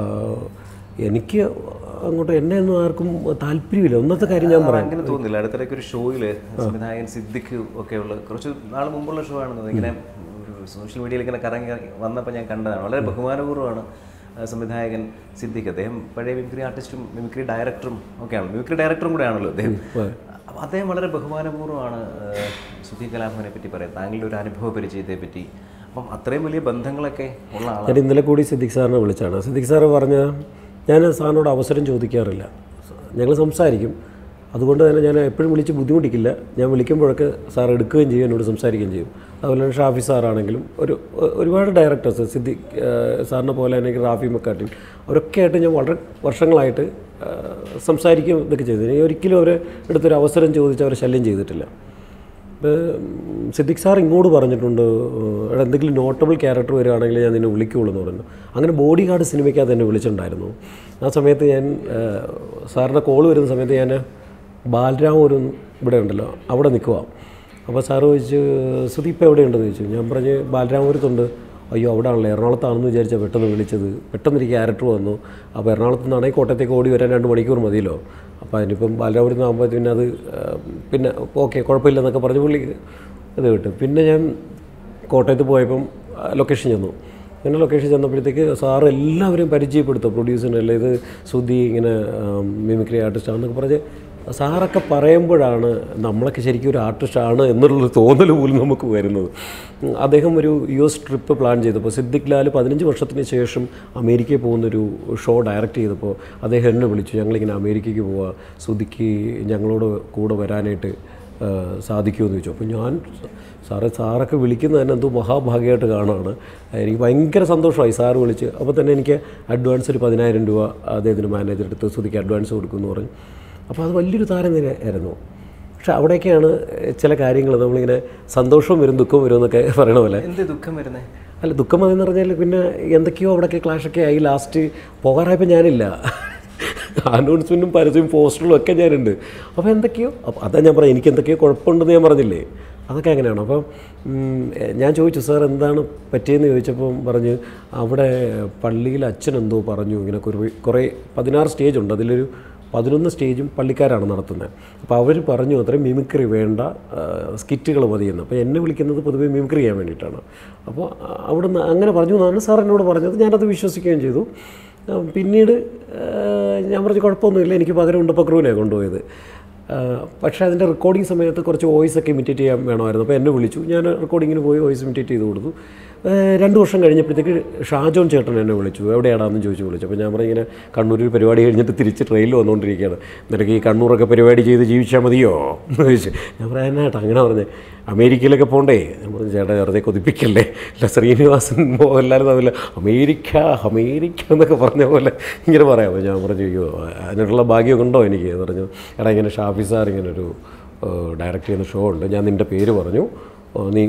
എനിക്ക് അങ്ങോട്ട് എന്നെ ഒന്നും ആർക്കും താല്പര്യമില്ല ഒന്നത്തെ കാര്യം ഞാൻ പറയാം അങ്ങനെ തോന്നുന്നില്ല അടുത്തിടയ്ക്ക് ഒരു ഷോയിൽ സംവിധായകൻ സിദ്ദിഖ് ഒക്കെ ഉള്ള കുറച്ച് നാൾ മുമ്പുള്ള ഷോ ആണെന്ന് ഇങ്ങനെ ഒരു സോഷ്യൽ മീഡിയയിൽ ഇങ്ങനെ കറങ്ങി ഇറങ്ങി വന്നപ്പോൾ ഞാൻ കണ്ടതാണ് വളരെ ബഹുമാനപൂർവ്വമാണ് ആ, സംവിധായകൻ സിദ്ദിഖ് അദ്ദേഹം പഴയ മിമിക്രി ആർട്ടിസ്റ്റും മിമിക്രി ഡയറക്ടറും ഒക്കെയാണ് മിമിക്രി ഡയറക്ടറും കൂടെ ആണല്ലോ അദ്ദേഹം അപ്പോൾ അദ്ദേഹം വളരെ ബഹുമാനപൂർവ്വമാണ് ആ, സുധീർ കലാഭവനെ പറ്റി പറയുന്നത് താങ്കളുടെ ഒരു അനുഭവ പരിചയത്തെ പറ്റി അപ്പം അത്രയും വലിയ ബന്ധങ്ങളൊക്കെ ഉള്ള ആളാണ് ഞാൻ ഇന്നലെ കൂടി സിദ്ദിഖ് സാറിനെ വിളിച്ചാണ് സിദ്ദിഖ് സാറ് പറഞ്ഞ ഞാൻ സാറിനോട് അവസരം ചോദിക്കാറില്ല ഞങ്ങൾ സംസാരിക്കും അതുകൊണ്ട് തന്നെ ഞാൻ എപ്പോഴും വിളിച്ച് ബുദ്ധിമുട്ടിക്കില്ല ഞാൻ വിളിക്കുമ്പോഴൊക്കെ സാർ എടുക്കുകയും ചെയ്യും എന്നോട് സംസാരിക്കുകയും ചെയ്യും അതുപോലെ തന്നെ ഷാഫി സാറാണെങ്കിലും ഒരു ഒ- ഒരുപാട് ഡയറക്ടേഴ്സ് സിദ്ദിഖ് ഏഹ് സാറിനെ പോലെ തന്നെ റാഫി മക്കാട്ടിൽ അവരൊക്കെ ആയിട്ട് ഞാൻ വളരെ വർഷങ്ങളായിട്ട് ഏഹ് സംസാരിക്കുകയും ഇതൊക്കെ ചെയ്തു ഞാൻ ഒരിക്കലും അവരെ എടുത്തൊരു അവസരം ചോദിച്ച് അവരെ ശല്യം ചെയ്തിട്ടില്ല ഇപ്പോൾ സിദ്ദിഖ് സാർ ഇങ്ങോട്ട് പറഞ്ഞിട്ടുണ്ട് എടാ എന്തെങ്കിലും നോട്ടബിൾ ക്യാരക്ടർ വരികയാണെങ്കിൽ ഞാൻ നിന്നെ വിളിക്കുകയുള്ളൂ എന്ന് പറഞ്ഞു അങ്ങനെ ബോഡി ഗാർഡ് സിനിമയ്ക്കകത്ത് എന്നെ വിളിച്ചിട്ടുണ്ടായിരുന്നു ആ സമയത്ത് ഞാൻ ഏഹ്, സാറിൻ്റെ കോൾ വരുന്ന സമയത്ത് ഞാൻ ബാലരാം ഒരു ഇവിടെ ഉണ്ടല്ലോ അവിടെ നിൽക്കുക അപ്പോൾ സാറ് ചോദിച്ചു സുധി ഇപ്പോൾ എവിടെയുണ്ടെന്ന് ചോദിച്ചു ഞാൻ പറഞ്ഞ് ബാലരാമപുരത്തുണ്ട് അയ്യോ അവിടെ ആണല്ലോ എറണാകുളത്താണെന്ന് വിചാരിച്ചാൽ പെട്ടെന്ന് വിളിച്ചത് പെട്ടെന്ന് ഒരു ക്യാരക്ടർ വന്നു അപ്പോൾ എറണാകുളത്ത് നിന്നാണെങ്കിൽ കോട്ടയത്തേക്ക് ഓടി വരാൻ രണ്ട് മണിക്കൂർ മതിയല്ലോ അപ്പോൾ അതിനിപ്പം ബാലരാമപുരത്ത് നിന്നാകുമ്പോൾ പിന്നെ അത് ആ, പിന്നെ ഓക്കെ കുഴപ്പമില്ലെന്നൊക്കെ പറഞ്ഞ് പുള്ളി ഇത് കിട്ടും പിന്നെ ഞാൻ കോട്ടയത്ത് പോയപ്പം ലൊക്കേഷൻ ചെന്നു അങ്ങനെ ലൊക്കേഷൻ ചെന്നപ്പോഴത്തേക്ക് സാറ് എല്ലാവരെയും പരിചയപ്പെടുത്തും പ്രൊഡ്യൂസറിനല്ല ഇത് സുധി ഇങ്ങനെ മിമിക്രി ആർട്ടിസ്റ്റാണെന്നൊക്കെ പറഞ്ഞ് സാറൊക്കെ പറയുമ്പോഴാണ് നമ്മളൊക്കെ ശരിക്കും ഒരു ആർട്ടിസ്റ്റാണ് എന്നുള്ളൊരു തോന്നൽ പോലും നമുക്ക് വരുന്നത് ഉം, അദ്ദേഹം ഒരു യു എസ് ട്രിപ്പ് പ്ലാൻ ചെയ്തപ്പോൾ സിദ്ദിഖ് ലാൽ പതിനഞ്ച് വർഷത്തിന് ശേഷം അമേരിക്കയിൽ പോകുന്നൊരു ഷോ ഡയറക്റ്റ് ചെയ്തപ്പോൾ അദ്ദേഹം എന്നെ വിളിച്ചു ഞങ്ങളിങ്ങനെ അമേരിക്കയ്ക്ക് പോവുക സുധിക്ക് ഞങ്ങളോട് കൂടെ വരാനായിട്ട് ആ, സാധിക്കുമെന്ന് ചോദിച്ചു അപ്പോൾ ഞാൻ സാറെ സാറൊക്കെ വിളിക്കുന്നത് തന്നെ എന്തോ മഹാഭാഗ്യമായിട്ട് കാണുകയാണ് എനിക്ക് ഭയങ്കര സന്തോഷമായി സാറ് വിളിച്ച് അപ്പോൾ തന്നെ എനിക്ക് അഡ്വാൻസ് ഒരു പതിനായിരം രൂപ അദ്ദേഹത്തിന് മാനേജർ എടുത്ത് സുധിക്ക് അഡ്വാൻസ് കൊടുക്കുമെന്ന് പറഞ്ഞു അപ്പോൾ അത് വലിയൊരു താരനിരയായിരുന്നു പക്ഷെ അവിടെയൊക്കെയാണ് ചില കാര്യങ്ങൾ നമ്മളിങ്ങനെ സന്തോഷവും വരും ദുഃഖവും വരും എന്നൊക്കെ പറയണ പോലെ എന്ത് ദുഃഖം വരുന്നത് അല്ല ദുഃഖം അതെന്ന് പറഞ്ഞാൽ പിന്നെ എന്തൊക്കെയോ അവിടെയൊക്കെ ക്ലാഷൊക്കെ ആയി ലാസ്റ്റ് പോകാറായപ്പോൾ ഞാനില്ല അനൗൺസ്മെൻറ്റും പരസ്യവും പോസ്റ്ററും ഒക്കെ ഞാനുണ്ട് അപ്പോൾ എന്തൊക്കെയോ അപ്പോൾ അതാ ഞാൻ പറയാം എനിക്ക് എന്തൊക്കെയോ കുഴപ്പമുണ്ടെന്ന് ഞാൻ പറഞ്ഞില്ലേ അതൊക്കെ അങ്ങനെയാണ് അപ്പം ഉം, എ- ഞാൻ ചോദിച്ചു സാർ എന്താണ് പറ്റിയെന്ന് ചോദിച്ചപ്പം പറഞ്ഞ് അവിടെ പള്ളിയിൽ അച്ഛൻ എന്തോ പറഞ്ഞു ഇങ്ങനെ കുറേ കുറേ പതിനാറ് സ്റ്റേജ് ഉണ്ട് അതിലൊരു പതിനൊന്ന് സ്റ്റേജും പള്ളിക്കാരാണ് നടത്തുന്നത് അപ്പോൾ അവർ പറഞ്ഞു അത്രയും മിമിക്രി വേണ്ട സ്കിറ്റുകൾ മതിയെന്ന് അപ്പോൾ എന്നെ വിളിക്കുന്നത് പൊതുവേ മിമിക്രി ചെയ്യാൻ വേണ്ടിയിട്ടാണ് അപ്പോൾ അവിടുന്ന് അങ്ങനെ പറഞ്ഞു എന്നാണ് സാർ എന്നോട് പറഞ്ഞത് ഞാനത് വിശ്വസിക്കുകയും ചെയ്തു ആ, പിന്നീട് ആ, ഞാൻ പറഞ്ഞു കുഴപ്പമൊന്നുമില്ല എനിക്ക് പകരം ഉണ്ടപ്പക്രൂവിനെ കൊണ്ടുപോയത് ആ, പക്ഷേ അതിൻ്റെ റെക്കോർഡിംഗ് സമയത്ത് കുറച്ച് വോയിസ് ഒക്കെ ഇമിറ്റേറ്റ് ചെയ്യാൻ വേണമായിരുന്നു അപ്പോൾ എന്നെ വിളിച്ചു ഞാൻ റെക്കോർഡിങ്ങിന് പോയി വോയിസ് ഇമിറ്റേറ്റ് ചെയ്ത് കൊടുത്തു ആ, രണ്ട് വർഷം കഴിഞ്ഞപ്പോഴത്തേക്ക് ഷാജോൺ ചേട്ടൻ എന്നെ വിളിച്ചു എവിടെയാണെന്ന് ചോദിച്ചു വിളിച്ചു അപ്പോൾ ഞാൻ പറഞ്ഞു ഇങ്ങനെ കണ്ണൂരിൽ പരിപാടി കഴിഞ്ഞിട്ട് തിരിച്ച് ട്രെയിനിൽ വന്നുകൊണ്ടിരിക്കുകയാണ് നിനക്ക് ഈ കണ്ണൂരൊക്കെ പരിപാടി ചെയ്ത് ജീവിച്ചാൽ മതിയോ എന്ന് ചോദിച്ചു ഞാൻ പറയാം എന്നാട്ടാ അങ്ങനെ പറഞ്ഞേ അമേരിക്കയിലൊക്കെ പോകണ്ടേ ഞാൻ പറഞ്ഞു ചേട്ടാ വെറുതെ കൊതിപ്പിക്കല്ലേ അല്ല ശ്രീനിവാസൻ മോഹൻലാൽ തമ്മിൽ അമേരിക്ക അമേരിക്ക എന്നൊക്കെ പറഞ്ഞ പോലെ ഇങ്ങനെ പറയാമോ ഞാൻ പറഞ്ഞു അയ്യോ അതിനുള്ള ഭാഗ്യമൊക്കെ ഉണ്ടോ എനിക്ക് എന്ന് പറഞ്ഞു എടാ ഇങ്ങനെ ഷാഫി സാർ ഇങ്ങനെ ഒരു ഡയറക്റ്റ് ചെയ്യുന്ന ഷോ ഉണ്ട് ഞാൻ നിൻ്റെ പേര് പറഞ്ഞു ഓ, നീ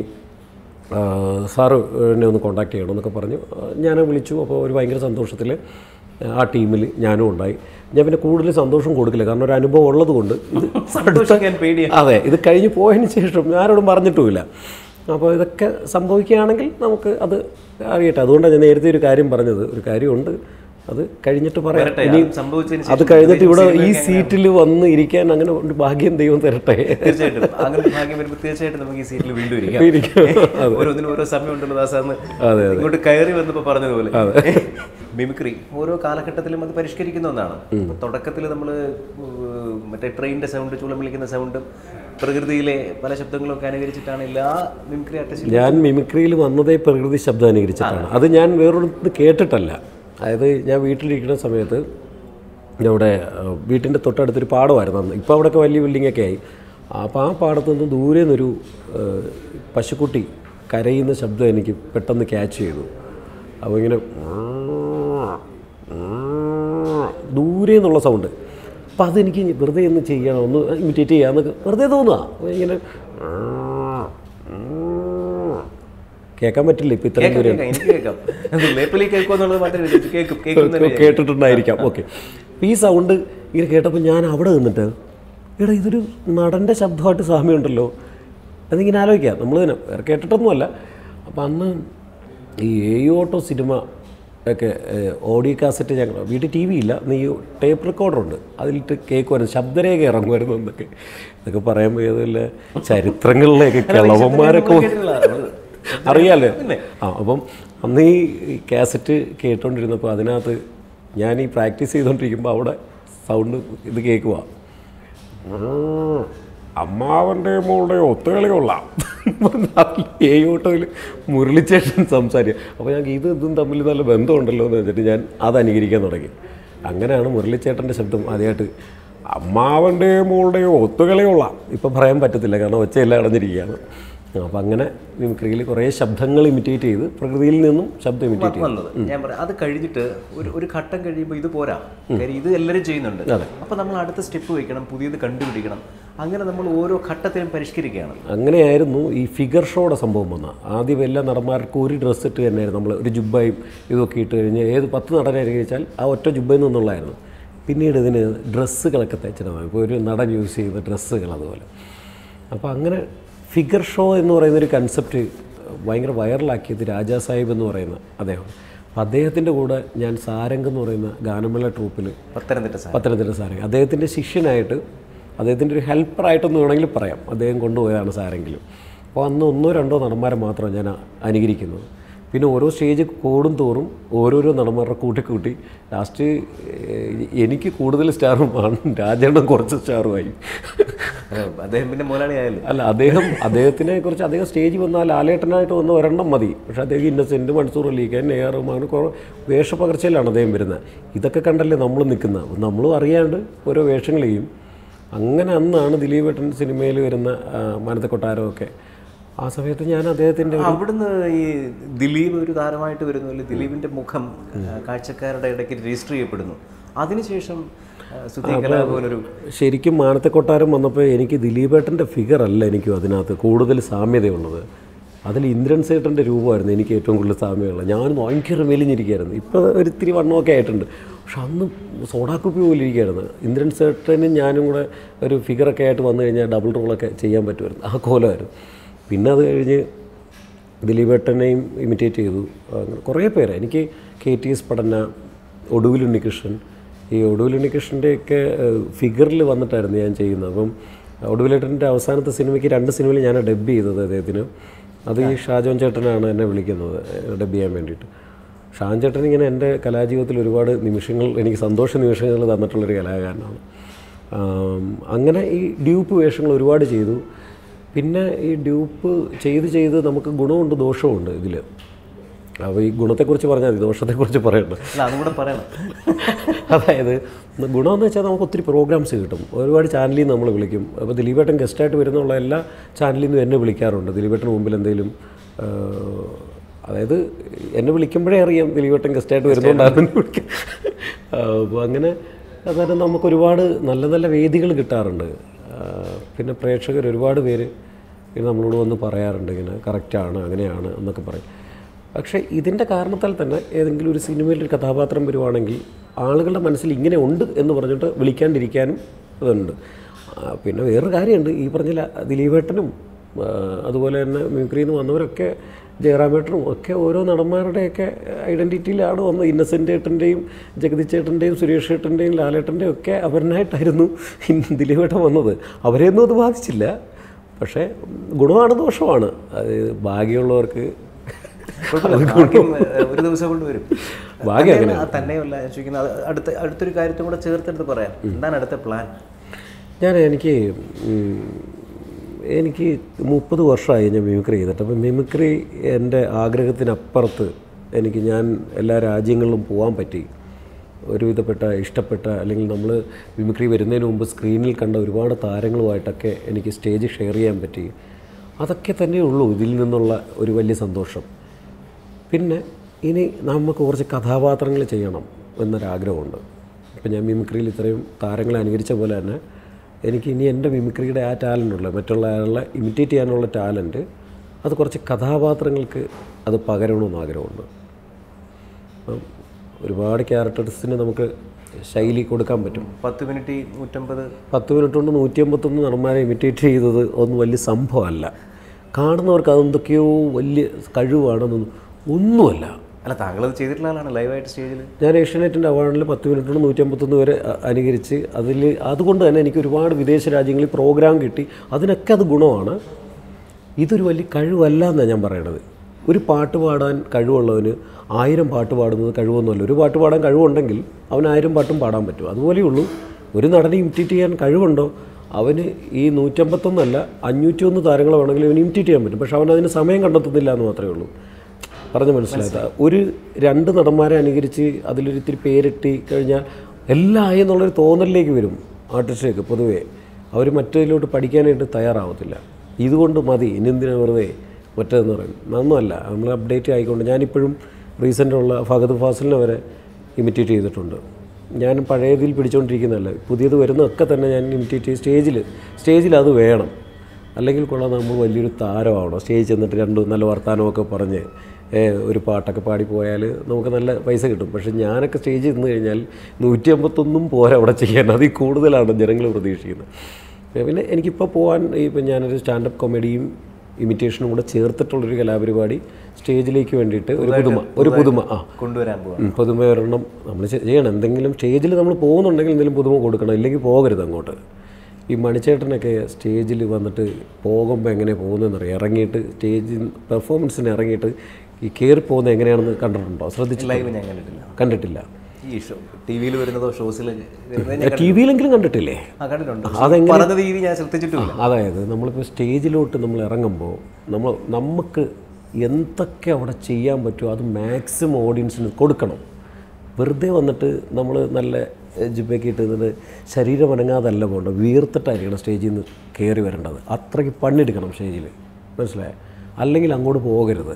ആ, സാറ് എന്നെ ഒന്ന് കോൺടാക്ട് ചെയ്യണം എന്നൊക്കെ പറഞ്ഞു ആ, ഞാൻ വിളിച്ചു അപ്പോൾ ഒരു ഭയങ്കര സന്തോഷത്തിൽ ആ ടീമിൽ ഞാനും ഉണ്ടായി ഞാൻ പിന്നെ കൂടുതൽ സന്തോഷം കൊടുക്കില്ല കാരണം ഒരു അനുഭവം ഉള്ളത് കൊണ്ട് ഇത് സന്തോഷിക്കാൻ പേടിയാണ് അതെ ഇത് കഴിഞ്ഞ് പോയതിന് ശേഷം ആരോടും പറഞ്ഞിട്ടുമില്ല അപ്പോൾ ഇതൊക്കെ സംഭവിക്കുകയാണെങ്കിൽ നമുക്ക് അത് അറിയട്ടെ അതുകൊണ്ടാണ് ഞാൻ നേരത്തെ ഒരു കാര്യം പറഞ്ഞത് ഒരു കാര്യമുണ്ട് അത് കഴിഞ്ഞിട്ട് പറയാം വരട്ടെ, ഇനി അത് സംഭവിച്ചതിന് അത് കഴിഞ്ഞിട്ട് ഇവിടെ ഈ സീറ്റിൽ വന്ന് ഇരിക്കാൻ അങ്ങനെ ഒരു ഭാഗ്യം ദൈവം തരട്ടെ തീർച്ചയായിട്ടും അങ്ങനെ ഒരു ഭാഗ്യം വരുമ്പോൾ തീർച്ചയായിട്ടും നമുക്ക് ഈ സീറ്റിൽ വീണ്ടും ഇരിക്കാം ഇരിക്കാം. ഓരോന്നിനും ഓരോ സമയം ഉണ്ടല്ലോ ദാസാന്ന് ഇങ്ങോട്ട് കയറി വന്നപ്പോൾ പറഞ്ഞതുപോലെ മിമിക്രി ഓരോ കാലഘട്ടത്തിലും അത് പരിഷ്കരിക്കുന്ന ഒന്നാണ് അപ്പൊ തുടക്കത്തിൽ നമ്മൾ മറ്റേ ട്രെയിനിന്റെ സൗണ്ട് ചൂളം വിളിക്കുന്ന സൗണ്ടും പ്രകൃതിയിലെ പല ശബ്ദങ്ങളും ഒക്കെ അനുകരിച്ചിട്ടാണ് എല്ലാ മിമിക്രി ആർട്ടിസ്റ്റും ഞാൻ മിമിക്രിയിൽ വന്നതേ പ്രകൃതി ശബ്ദം അനുകരിച്ചിട്ടാണ് അത് ഞാൻ വേറൊരിടത്ത് കേട്ടിട്ടല്ല അതായത് ഞാൻ വീട്ടിലിരിക്കുന്ന സമയത്ത് ഇവിടെ വീട്ടിൻ്റെ തൊട്ടടുത്തൊരു പാടമായിരുന്നു അന്ന് ഇപ്പോൾ അവിടെയൊക്കെ വലിയ ബിൽഡിങ്ങൊക്കെ ആയി അപ്പോൾ ആ പാടത്ത് നിന്ന് ദൂരെ നിന്നൊരു ഏഹ്, പശുക്കുട്ടി കരയുന്ന ശബ്ദം എനിക്ക് പെട്ടെന്ന് ക്യാച്ച് ചെയ്തു അപ്പോൾ ഇങ്ങനെ ദൂരെ നിന്നുള്ള സൗണ്ട് അപ്പോൾ അതെനിക്ക് വെറുതെ ഒന്ന് ചെയ്യണം ഒന്ന് ഇമിറ്റേറ്റ് ചെയ്യാമെന്നൊക്കെ വെറുതെ തോന്നുക അപ്പോൾ ഇങ്ങനെ കേൾക്കാൻ പറ്റില്ല ഇപ്പം ഇത്രയും ദൂരം കേൾക്കാം, എനിക്ക് കേൾക്കാം മേപ്പിളി കേൾക്കുക എന്നുള്ളത് മാത്രമേ വിചാരിച്ചു. കേൾക്കും കേൾക്കും കേട്ടിട്ടുണ്ടായിരിക്കാം ഓക്കെ അപ്പോൾ ഈ സൗണ്ട് ഇങ്ങനെ കേട്ടപ്പോൾ ഞാൻ അവിടെ നിന്നിട്ട് എടാ ഇതൊരു നടൻ്റെ ശബ്ദമായിട്ട് സാമ്യമുണ്ടല്ലോ അതിങ്ങനെ ആലോചിക്കാം നമ്മൾ തന്നെ വേറെ കേട്ടിട്ടൊന്നുമല്ല അപ്പോൾ അന്ന് ഈ എ ഓട്ടോ സിനിമ ഒക്കെ ഓഡിയോ കാസറ്റ് ഞങ്ങൾ വീട്ടിൽ ടി വി ഇല്ല അന്ന് ഈ ടേപ്പ് റെക്കോർഡറുണ്ട് അതിലിട്ട് കേൾക്കുമായിരുന്നു ശബ്ദരേഖ ഇറങ്ങുമായിരുന്നു എന്നൊക്കെ ഇതൊക്കെ പറയാൻ പോയതല്ല ചരിത്രങ്ങളിലേക്ക് കിളവന്മാരൊക്കെ അറിയാലോ ആ അപ്പം അന്ന് ഈ കാസറ്റ് കേട്ടോണ്ടിരുന്നപ്പോൾ അതിനകത്ത് ഞാൻ ഈ പ്രാക്ടീസ് ചെയ്തുകൊണ്ടിരിക്കുമ്പോൾ അവിടെ സൗണ്ട് ഇത് കേൾക്കുക അമ്മാവൻ്റെ മോളുടെ ഒത്തുകളി കൊള്ളാം ഏയോട്ടോയിൽ മുരളിച്ചേട്ടൻ സംസാരിക്കുക അപ്പോൾ ഞാൻ ഇത് ഇതും തമ്മിൽ നല്ല ബന്ധമുണ്ടല്ലോ എന്ന് വെച്ചിട്ട് ഞാൻ അത് അനുകരിക്കാൻ തുടങ്ങി അങ്ങനെയാണ് മുരളിച്ചേട്ടൻ്റെ ശബ്ദം ആദ്യമായിട്ട് അമ്മാവൻ്റെ മോളുടെ ഒത്തുകളി കൊള്ളാം ഇപ്പം പറയാൻ പറ്റത്തില്ല കാരണം ഒച്ചയെല്ലാം അടഞ്ഞിരിക്കുകയാണ് അപ്പം അങ്ങനെ മിമിക്രിയിൽ കുറേ ശബ്ദങ്ങൾ ഇമിറ്റേറ്റ് ചെയ്ത് പ്രകൃതിയിൽ നിന്നും ശബ്ദം ഇമിറ്റേറ്റ് ചെയ്തു വന്നത് ഞാൻ പറയാം അത് കഴിഞ്ഞിട്ട് ഒരു ഒരു ഘട്ടം കഴിയുമ്പോൾ ഇത് പോരാ കാര്യം ഇത് എല്ലാവരും ചെയ്യുന്നുണ്ട് അപ്പൊ നമ്മൾ അടുത്ത സ്റ്റെപ്പ് വെക്കണം പുതിയത് കണ്ടുപിടിക്കണം അങ്ങനെ നമ്മൾ ഓരോ ഘട്ടത്തിലും പരിഷ്കരിക്കുകയാണ് അങ്ങനെയായിരുന്നു ഈ ഫിഗർ ഷോയുടെ സംഭവം വന്ന ആദ്യം എല്ലാ നടന്മാർക്കും ഒരു ഡ്രസ്സ് ഇട്ട് തന്നെയായിരുന്നു നമ്മൾ ഒരു ജുബയും ഇതൊക്കെ ഇട്ട് കഴിഞ്ഞ് ഏത് പത്ത് നടനെ അനുകരിച്ചാൽ ആ ഒറ്റ ജുബയിൽ നിന്നുള്ളായിരുന്നു പിന്നീട് ഇതിന് ഡ്രസ്സുകളൊക്കെ തയ്ച്ചിരുന്നത് ഇപ്പോൾ ഒരു നടൻ യൂസ് ചെയ്യുന്ന ഡ്രസ്സുകൾ അതുപോലെ അപ്പോൾ അങ്ങനെ ഫിഗർ ഷോ എന്ന് പറയുന്നൊരു കൺസെപ്റ്റ് ഭയങ്കര വൈറലാക്കിയത് രാജാ സാഹിബ് എന്ന് പറയുന്ന അദ്ദേഹം അപ്പോൾ അദ്ദേഹത്തിൻ്റെ കൂടെ ഞാൻ സാരംഗ് എന്ന് പറയുന്ന ഗാനമേള ട്രൂപ്പിൽ പത്തനംതിട്ട സാർ പത്തനംതിട്ട സാരംഗ് അദ്ദേഹത്തിൻ്റെ ശിഷ്യനായിട്ട് അദ്ദേഹത്തിൻ്റെ ഒരു ഹെൽപ്പറായിട്ടൊന്ന് വേണമെങ്കിൽ പറയാം അദ്ദേഹം കൊണ്ടുപോയതാണ് സാരെങ്കിലും അപ്പോൾ അന്ന് ഒന്നോ രണ്ടോ നടന്മാരെ മാത്രമാണ് ഞാൻ അനുകരിക്കുന്നത് പിന്നെ ഓരോ സ്റ്റേജ് കൂടും തോറും ഓരോരോ നടന്മാരുടെ കൂട്ടി കൂട്ടി ലാസ്റ്റ് ഏഹ്, എനിക്ക് കൂടുതൽ സ്റ്റാറും ആണ് രാജേണ്ണൻ കുറച്ച് സ്റ്റാറുമായി അദ്ദേഹം പിന്നെ മുതലാളിയായല്ലോ അല്ല അദ്ദേഹം അദ്ദേഹത്തിനെ കുറിച്ച് അദ്ദേഹം സ്റ്റേജിൽ വന്നാൽ ലാലേട്ടനായിട്ട് വന്ന ഒരെണ്ണം മതി പക്ഷേ അദ്ദേഹം ഇന്നസെൻറ്റ് മൻസൂർ അലി ഖാൻ എ ആർ റഹ്മാൻ കുറേ വേഷപ്പകർച്ചയിലാണ് അദ്ദേഹം വരുന്നത് ഇതൊക്കെ കണ്ടല്ലേ നമ്മൾ നിൽക്കുന്നത് അപ്പോൾ നമ്മളും അറിയാണ്ട് ഓരോ വേഷങ്ങൾ ചെയ്യും അങ്ങനെ അന്നാണ് ദിലീപേട്ടൻ സിനിമയിൽ വരുന്ന ആ, മാനത്തെ കൊട്ടാരമൊക്കെ ആ സമയത്ത് ഞാൻ അദ്ദേഹത്തിൻ്റെ അവിടുന്ന് ഈ ദിലീപ് ഒരു താരമായിട്ട് വരുന്നു അല്ലെങ്കിൽ ദിലീപിന്റെ മുഖം ആ, കാഴ്ചക്കാരുടെ ഇടയ്ക്ക് രജിസ്റ്റർ ചെയ്യപ്പെടുന്നു അതിനുശേഷം ആ, സുധീ കലാപോലൊരു ശരിക്കും മാനത്തെ കൊട്ടാരം വന്നപ്പോൾ എനിക്ക് ദിലീപേട്ടൻ്റെ ഫിഗർ അല്ല എനിക്കും അതിനകത്ത് കൂടുതൽ സാമ്യതയുള്ളത് അതിൽ ഇന്ദ്രൻ സേട്ടൻ്റെ രൂപമായിരുന്നു എനിക്ക് ഏറ്റവും കൂടുതൽ സാമ്യമുള്ളത് ഞാൻ ഭയങ്കര മെലിഞ്ഞിരിക്കുകയായിരുന്നു ഇപ്പോൾ ഒരു ഇത്തിരി വണ്ണമൊക്കെ ആയിട്ടുണ്ട് പക്ഷെ അന്ന് സോഡാക്കുപ്പി പോലെ ഇരിക്കുകയായിരുന്നു ഇന്ദ്രൻ സേട്ടനും ഞാനും കൂടെ ഒരു ഫിഗറൊക്കെ ആയിട്ട് വന്നു കഴിഞ്ഞാൽ ഡബിൾ റോളൊക്കെ ചെയ്യാൻ പറ്റുമായിരുന്നു ആ കോലമായിരുന്നു പിന്നെ അത് കഴിഞ്ഞ് ദിലീപേട്ടനെയും ഇമിറ്റേറ്റ് ചെയ്തു അങ്ങനെ കുറേ പേര് എനിക്ക് കെ ടി എസ് പഠന ഒടുവിൽ ഉണ്ണികൃഷ്ണൻ ഈ ഒടുവിൽ ഉണ്ണികൃഷ്ണൻ്റെയൊക്കെ ഫിഗറിൽ വന്നിട്ടായിരുന്നു ഞാൻ ചെയ്യുന്നത് അപ്പം ഒടുവിലേട്ടൻ്റെ അവസാനത്തെ സിനിമയ്ക്ക് രണ്ട് സിനിമയിൽ ഞാൻ ഡബ് ചെയ്തത് അദ്ദേഹത്തിന് അത് ഈ ഷാജോൻ ചേട്ടനാണ് എന്നെ വിളിക്കുന്നത് ഡബ് ചെയ്യാൻ വേണ്ടിയിട്ട് ഷാൻ ചേട്ടൻ ഇങ്ങനെ എൻ്റെ കലാജീവിതത്തിൽ ഒരുപാട് നിമിഷങ്ങൾ എനിക്ക് സന്തോഷ നിമിഷങ്ങൾ തന്നിട്ടുള്ളൊരു കലാകാരനാണ് ആം, അങ്ങനെ ഈ ഡ്യൂപ്പ് വേഷങ്ങൾ ഒരുപാട് ചെയ്തു പിന്നെ ഈ ഡ്യൂപ്പ് ചെയ്ത് ചെയ്ത് നമുക്ക് ഗുണമുണ്ട് ദോഷമുണ്ട് ഇതിൽ അപ്പോൾ ഈ ഗുണത്തെക്കുറിച്ച് പറഞ്ഞാൽ മതി ദോഷത്തെക്കുറിച്ച് പറയണ്ട അല്ല അതും കൂടെ പറയണം അതായത് ഗുണമെന്ന് വെച്ചാൽ നമുക്ക് ഒത്തിരി പ്രോഗ്രാംസ് കിട്ടും ഒരുപാട് ചാനലിൽ നിന്ന് നമ്മൾ വിളിക്കും അപ്പോൾ ദിലീപേട്ടൻ ഗസ്റ്റായിട്ട് വരുന്നുള്ള എല്ലാ ചാനലിൽ നിന്നും എന്നെ വിളിക്കാറുണ്ട് ദിലീപേട്ടന് മുമ്പിൽ എന്തെങ്കിലും ആ, അതായത് എന്നെ വിളിക്കുമ്പോഴേ അറിയാം ദിലീപേട്ടൻ ഗസ്റ്റായിട്ട് വരുന്നതുകൊണ്ടാണ് എന്നെ വിളിക്കുക അപ്പോൾ അങ്ങനെ അതായത് നമുക്ക് ഒരുപാട് നല്ല നല്ല വേദികൾ കിട്ടാറുണ്ട് ആ, പിന്നെ പ്രേക്ഷകർ ഒരുപാട് പേര് ഇത് നമ്മളോട് വന്ന് പറയാറുണ്ട് ഇങ്ങനെ കറക്റ്റാണ് അങ്ങനെയാണ് എന്നൊക്കെ പറയും പക്ഷേ ഇതിൻ്റെ കാരണത്താൽ തന്നെ ഏതെങ്കിലും ഒരു സിനിമയിൽ ഒരു കഥാപാത്രം വരുവാണെങ്കിൽ ആളുകളുടെ മനസ്സിൽ ഇങ്ങനെ ഉണ്ട് എന്ന് പറഞ്ഞിട്ട് വിളിക്കാണ്ടിരിക്കാനും അതുണ്ട് ആ, പിന്നെ വേറൊരു കാര്യമുണ്ട് ഈ പറഞ്ഞ ല- ദിലീപേട്ടനും ആ, അതുപോലെ തന്നെ മിമിക്രിയിൽ നിന്ന് വന്നവരൊക്കെ ജയറാമേട്ടനും ഒക്കെ ഓരോ നടന്മാരുടെയൊക്കെ ഐഡൻറ്റിറ്റിയിലാണ് വന്നത് ഇന്നസെൻ്റ് ഏട്ടൻ്റെയും ജഗതി ചേട്ടൻ്റെയും സുരേഷ് ഏട്ടൻ്റെയും ലാലേട്ടൻ്റെയും ഒക്കെ അവരനായിട്ടായിരുന്നു ഇന്ന് ദിലീപേട്ടൻ വന്നത് അവരെയൊന്നും അത് ബാധിച്ചില്ല പക്ഷേ ഗുണമാണ് ദോഷമാണ് അത് ഭാഗ്യമുള്ളവർക്ക് കുഴപ്പമില്ല. ഭാഗ്യം, ഏഹ്, ഒരു ദിവസം കൊണ്ട് വരും ഭാഗ്യം തന്നെയല്ല, ആ, തന്നെയല്ല ഞാൻ ചോദിക്കുന്നത് അത് അടുത്ത അടുത്തൊരു കാര്യത്തും കൂടെ ചേർത്തെടുത്ത് പറയാം എന്താണ് അടുത്ത പ്ലാൻ ഞാൻ എനിക്ക് ഉം, എനിക്ക് മുപ്പത് വർഷമായി ഞാൻ മിമിക്രി ചെയ്തിട്ട് അപ്പം മിമിക്രി എൻ്റെ ആഗ്രഹത്തിനപ്പുറത്ത് എനിക്ക് ഞാൻ എല്ലാ രാജ്യങ്ങളിലും പോകാൻ പറ്റി ഒരുവിധപ്പെട്ട ഇഷ്ടപ്പെട്ട അല്ലെങ്കിൽ നമ്മൾ മിമിക്രി വരുന്നതിന് മുമ്പ് സ്ക്രീനിൽ കണ്ട ഒരുപാട് താരങ്ങളുമായിട്ടൊക്കെ എനിക്ക് സ്റ്റേജ് ഷെയർ ചെയ്യാൻ പറ്റി അതൊക്കെ തന്നെ ഉള്ളൂ ഇതിൽ നിന്നുള്ള ഒരു വലിയ സന്തോഷം പിന്നെ ഇനി നമുക്ക് കുറച്ച് കഥാപാത്രങ്ങൾ ചെയ്യണം എന്നൊരാഗ്രഹമുണ്ട് ഇപ്പം ഞാൻ മിമിക്രിയിൽ ഇത്രയും താരങ്ങളെ അനുകരിച്ച പോലെ തന്നെ എനിക്ക് ഇനി എൻ്റെ മിമിക്രിയുടെ ആ ടാലൻ്റ് ഉള്ള മറ്റുള്ള ആളെ ഇമിറ്റേറ്റ് ചെയ്യാനുള്ള ടാലൻറ്റ് അത് കുറച്ച് കഥാപാത്രങ്ങൾക്ക് അത് പകരണമെന്ന് ആഗ്രഹമുണ്ട് അപ്പം ഒരുപാട് ക്യാരക്ടേഴ്സിന് നമുക്ക് ശൈലി കൊടുക്കാൻ പറ്റും പത്ത് മിനിറ്റ് നൂറ്റമ്പത് പത്ത് മിനിറ്റ് കൊണ്ട് നൂറ്റി അമ്പത്തൊന്ന് നടന്മാരെ ഇമിറ്റേറ്റ് ചെയ്തത് ഒന്നും വലിയ സംഭവമല്ല കാണുന്നവർക്ക് അതെന്തൊക്കെയോ വലിയ കഴിവാണെന്നൊന്നും ഒന്നുമല്ല അല്ല താങ്കൾ അത് ചെയ്തിട്ടുള്ള ആളാണ് ലൈവായിട്ട് സ്റ്റേജിൽ ഞാൻ ഏഷ്യാനെറ്റിൻ്റെ അവാർഡിൽ പത്ത് മിനിറ്റ് കൊണ്ട് നൂറ്റി അമ്പത്തൊന്ന് വരെ അ- അനുകരിച്ച് അതിൽ അതുകൊണ്ട് തന്നെ എനിക്ക് ഒരുപാട് വിദേശ രാജ്യങ്ങളിൽ പ്രോഗ്രാം കിട്ടി അതിനൊക്കെ അത് ഗുണമാണ് ഇതൊരു വലിയ കഴിവല്ല എന്നാണ് ഞാൻ പറയണത് ഒരു പാട്ട് പാടാൻ കഴിവുള്ളവന് ആയിരം പാട്ട് പാടുന്നത് കഴിവൊന്നുമല്ല ഒരു പാട്ട് പാടാൻ കഴിവുണ്ടെങ്കിൽ അവന് ആയിരം പാട്ടും പാടാൻ പറ്റും അതുപോലെയുള്ളൂ ഒരു നടനെ ഇമിറ്റേറ്റ് ചെയ്യാൻ കഴിവുണ്ടോ അവന് ഈ നൂറ്റമ്പത്തൊന്നല്ല അഞ്ഞൂറ്റി ഒന്ന് താരങ്ങളെ വേണമെങ്കിൽ അവന് ഇമിറ്റേറ്റ് ചെയ്യാൻ പറ്റും പക്ഷെ അവൻ അതിന് സമയം കണ്ടെത്തുന്നില്ല എന്ന് മാത്രമേ ഉള്ളൂ പറഞ്ഞ് മനസ്സിലായത് ഒരു രണ്ട് നടന്മാരെ അനുകരിച്ച് അതിലൊരു ഇത്തിരി പേരിട്ടി കഴിഞ്ഞാൽ എല്ലാം ആയി എന്നുള്ളൊരു തോന്നലിലേക്ക് വരും ആർട്ടിസ്റ്റിലേക്ക് പൊതുവേ അവർ മറ്റേതിലോട്ട് പഠിക്കാനായിട്ട് തയ്യാറാവത്തില്ല ഇതുകൊണ്ട് മതി ഇനി എന്തിനാ വെറുതെ മറ്റേതെന്ന് പറയും ഒന്നുമല്ല നമ്മൾ അപ്ഡേറ്റ് ആയിക്കൊണ്ട് ഞാനിപ്പോഴും റീസെൻ്റുള്ള ഫഹദ് ഫാസിലിനെ വരെ ഇമിറ്റേറ്റ് ചെയ്തിട്ടുണ്ട് ഞാൻ പഴയതിൽ പിടിച്ചുകൊണ്ടിരിക്കുന്നതല്ല പുതിയത് വരുന്നതൊക്കെ തന്നെ ഞാൻ ഇമിറ്റേറ്റ് ചെയ്ത് സ്റ്റേജിൽ സ്റ്റേജിൽ അത് വേണം അല്ലെങ്കിൽ കൊള്ളാം നമ്മൾ വലിയൊരു താരമാവണം സ്റ്റേജിൽ ചെന്നിട്ട് രണ്ട് നല്ല വർത്തമാനമൊക്കെ പറഞ്ഞ് ഏ, ഒരു പാട്ടൊക്കെ പാടി പോയാൽ നമുക്ക് നല്ല പൈസ കിട്ടും പക്ഷേ ഞാനൊക്കെ സ്റ്റേജിൽ നിന്ന് കഴിഞ്ഞാൽ നൂറ്റി അമ്പത്തൊന്നും പോരാ അവിടെ ചെയ്യാൻ അതിൽ കൂടുതലാണ് ജനങ്ങൾ പ്രതീക്ഷിക്കുന്നത് ഏ, പിന്നെ എനിക്കിപ്പോൾ പോകാൻ ഇപ്പം ഞാനൊരു സ്റ്റാൻഡപ്പ് കോമഡിയും ഇമിറ്റേഷനും കൂടെ ചേർത്തിട്ടുള്ളൊരു കലാപരിപാടി സ്റ്റേജിലേക്ക് വേണ്ടിയിട്ട് ഒരു പുതുമ ഒരു പുതുമ ആ കൊണ്ടുവരാൻ പോവാം ഉം, പുതുമ വരണം നമ്മൾ ചെ- ചെയ്യണം എന്തെങ്കിലും സ്റ്റേജിൽ നമ്മൾ പോകുന്നുണ്ടെങ്കിൽ എന്തെങ്കിലും പുതുമ കൊടുക്കണം ഇല്ലെങ്കിൽ പോകരുത് അങ്ങോട്ട് ഈ മണിച്ചേട്ടനൊക്കെ സ്റ്റേജിൽ വന്നിട്ട് പോകുമ്പോൾ എങ്ങനെ പോകുന്നതെന്നറിയാം ഇറങ്ങിയിട്ട് സ്റ്റേജിൽ പെർഫോമൻസിന് ഇറങ്ങിയിട്ട് ഈ കയറി പോകുന്നത് എങ്ങനെയാണെന്ന് കണ്ടിട്ടുണ്ടോ ശ്രദ്ധിച്ചു ലൈവ് ഞാൻ കണ്ടിട്ടില്ല കണ്ടിട്ടില്ല ഈ ഷോ ടി വിയിൽ വരുന്നതോ ഷോസിൽ വരുന്നത് ഞാൻ ടി വിയിലെങ്കിലും കണ്ടിട്ടില്ലേ ആ കണ്ടിട്ടുണ്ട് അതെങ്ങനെ- പറഞ്ഞ രീതി ഞാൻ ശ്രദ്ധിച്ചിട്ടില്ല അതായത് നമ്മളിപ്പോൾ സ്റ്റേജിലോട്ട് നമ്മൾ ഇറങ്ങുമ്പോൾ നമ്മൾ നമുക്ക് എന്തൊക്കെ അവിടെ ചെയ്യാൻ പറ്റുമോ അത് മാക്സിമം ഓഡിയൻസിന് കൊടുക്കണം വെറുതെ വന്നിട്ട് നമ്മൾ നല്ല ജിബൊക്കെ ഇട്ട് നിന്നിട്ട് ശരീരം അനങ്ങാതല്ല പോകേണ്ടത് വീർത്തിട്ടായിരിക്കണം സ്റ്റേജിൽ നിന്ന് കയറി വരേണ്ടത് അത്രയ്ക്ക് പണിയെടുക്കണം സ്റ്റേജിൽ മനസ്സിലായോ അല്ലെങ്കിൽ അങ്ങോട്ട് പോകരുത്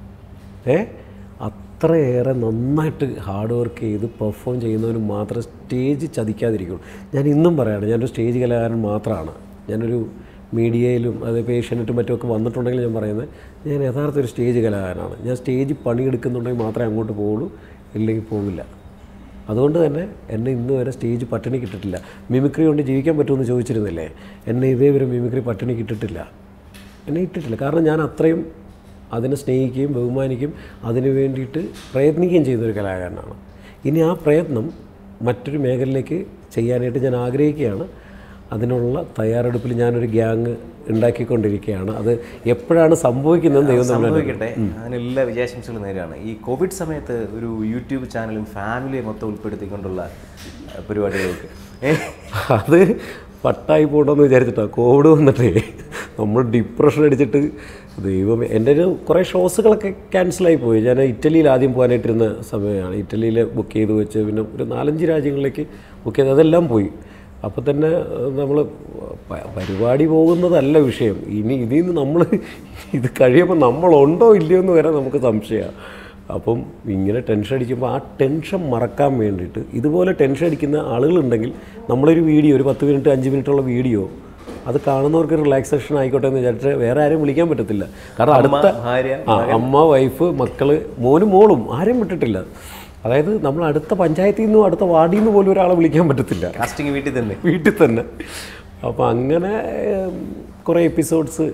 ഏ അത്രയേറെ നന്നായിട്ട് ഹാർഡ് വർക്ക് ചെയ്ത് പെർഫോം ചെയ്യുന്നവന് മാത്രമേ സ്റ്റേജ് ചതിക്കാതിരിക്കുള്ളൂ ഞാൻ ഇന്നും പറയാണ് ഞാനൊരു സ്റ്റേജ് കലാകാരൻ മാത്രമാണ് ഞാനൊരു മീഡിയയിലും അതേപോലെ ഏഷ്യാനെറ്റും മറ്റുമൊക്കെ വന്നിട്ടുണ്ടെങ്കിൽ ഞാൻ പറയുന്നത് ഞാൻ യഥാർത്ഥ ഒരു സ്റ്റേജ് കലാകാരനാണ് ഞാൻ സ്റ്റേജിൽ പണിയെടുക്കുന്നുണ്ടെങ്കിൽ മാത്രമേ അങ്ങോട്ട് പോവുള്ളൂ ഇല്ലെങ്കിൽ പോകില്ല അതുകൊണ്ട് തന്നെ എന്നെ ഇന്ന് വരെ സ്റ്റേജ് പട്ടിണി കിട്ടിട്ടില്ല മിമിക്രി കൊണ്ട് ജീവിക്കാൻ പറ്റുമെന്ന് ചോദിച്ചിരുന്നില്ലേ എന്നെ ഇതേവരെ മിമിക്രി പട്ടിണി കിട്ടിട്ടില്ല എന്നെ ഇട്ടിട്ടില്ല കാരണം ഞാൻ അത്രയും അതിനെ സ്നേഹിക്കുകയും ബഹുമാനിക്കുകയും അതിനു വേണ്ടിയിട്ട് പ്രയത്നിക്കുകയും ചെയ്യുന്ന ഒരു കലാകാരനാണ് ഇനി ആ പ്രയത്നം മറ്റൊരു മേഖലയിലേക്ക് ചെയ്യാനായിട്ട് ഞാൻ ആഗ്രഹിക്കുകയാണ് അതിനുള്ള തയ്യാറെടുപ്പിൽ ഞാനൊരു ഗ്യാങ് ഉണ്ടാക്കിക്കൊണ്ടിരിക്കുകയാണ് അത് എപ്പോഴാണ് സംഭവിക്കുന്നതെന്ന് ദൈവം നമ്മൾ സംഭവിക്കട്ടെ അതിനെല്ലാ വിജയാശംസകളും നേരെയാണ് ഈ കോവിഡ് സമയത്ത് ഒരു യൂട്യൂബ് ചാനലും ഫാമിലിയെ മൊത്തം ഉൾപ്പെടുത്തിക്കൊണ്ടുള്ള അഹ്, പരിപാടികൾക്ക് ഏ? അത് പട്ടായി പോകണമെന്ന് വിചാരിച്ചിട്ടാണ് കോവിഡ് വന്നിട്ടേ നമ്മൾ ഡിപ്രഷൻ അടിച്ചിട്ട് ദൈവം എൻ്റെ ഒരു കുറേ ഷോസുകളൊക്കെ ക്യാൻസലായി പോയി ഞാൻ ഇറ്റലിയിൽ ആദ്യം പോകാനായിട്ടിരുന്ന സമയമാണ് ഇറ്റലിയിൽ ബുക്ക് ചെയ്ത് വെച്ച് പിന്നെ ഒരു നാലഞ്ച് രാജ്യങ്ങളിലേക്ക് ബുക്ക് ചെയ്ത് അതെല്ലാം പോയി അപ്പോൾ തന്നെ നമ്മൾ പരിപാടി പോകുന്നതല്ല വിഷയം ഇനി ഇതിൽ നിന്ന് നമ്മൾ ഇത് കഴിയുമ്പോൾ നമ്മളുണ്ടോ ഇല്ലയോ എന്ന് വരെ നമുക്ക് സംശയമാണ് അപ്പം ഇങ്ങനെ ടെൻഷൻ അടിക്കുമ്പോൾ ആ ടെൻഷൻ മറക്കാൻ വേണ്ടിയിട്ട് ഇതുപോലെ ടെൻഷൻ അടിക്കുന്ന ആളുകളുണ്ടെങ്കിൽ നമ്മളൊരു വീഡിയോ ഒരു പത്ത് മിനിറ്റ് അഞ്ച് മിനിറ്റുള്ള വീഡിയോ അത് കാണുന്നവർക്ക് റിലാക്സേഷൻ ആയിക്കോട്ടെ എന്ന് വിചാരിച്ച് വേറെ ആരും വിളിക്കാൻ പറ്റത്തില്ല കാരണം അടുത്ത ഭാര്യ ആ അമ്മ വൈഫ് മക്കള് മോനും മോളും ആരും വിട്ടിട്ടില്ല അതായത് നമ്മൾ അടുത്ത പഞ്ചായത്തിൽ നിന്നും അടുത്ത വാർഡിൽ നിന്ന് പോലും ഒരാളെ വിളിക്കാൻ പറ്റത്തില്ല കാസ്റ്റിംഗ് വീട്ടിൽ തന്നെ വീട്ടിൽ തന്നെ അപ്പോൾ അങ്ങനെ ഉം, കുറേ എപ്പിസോഡ്സ്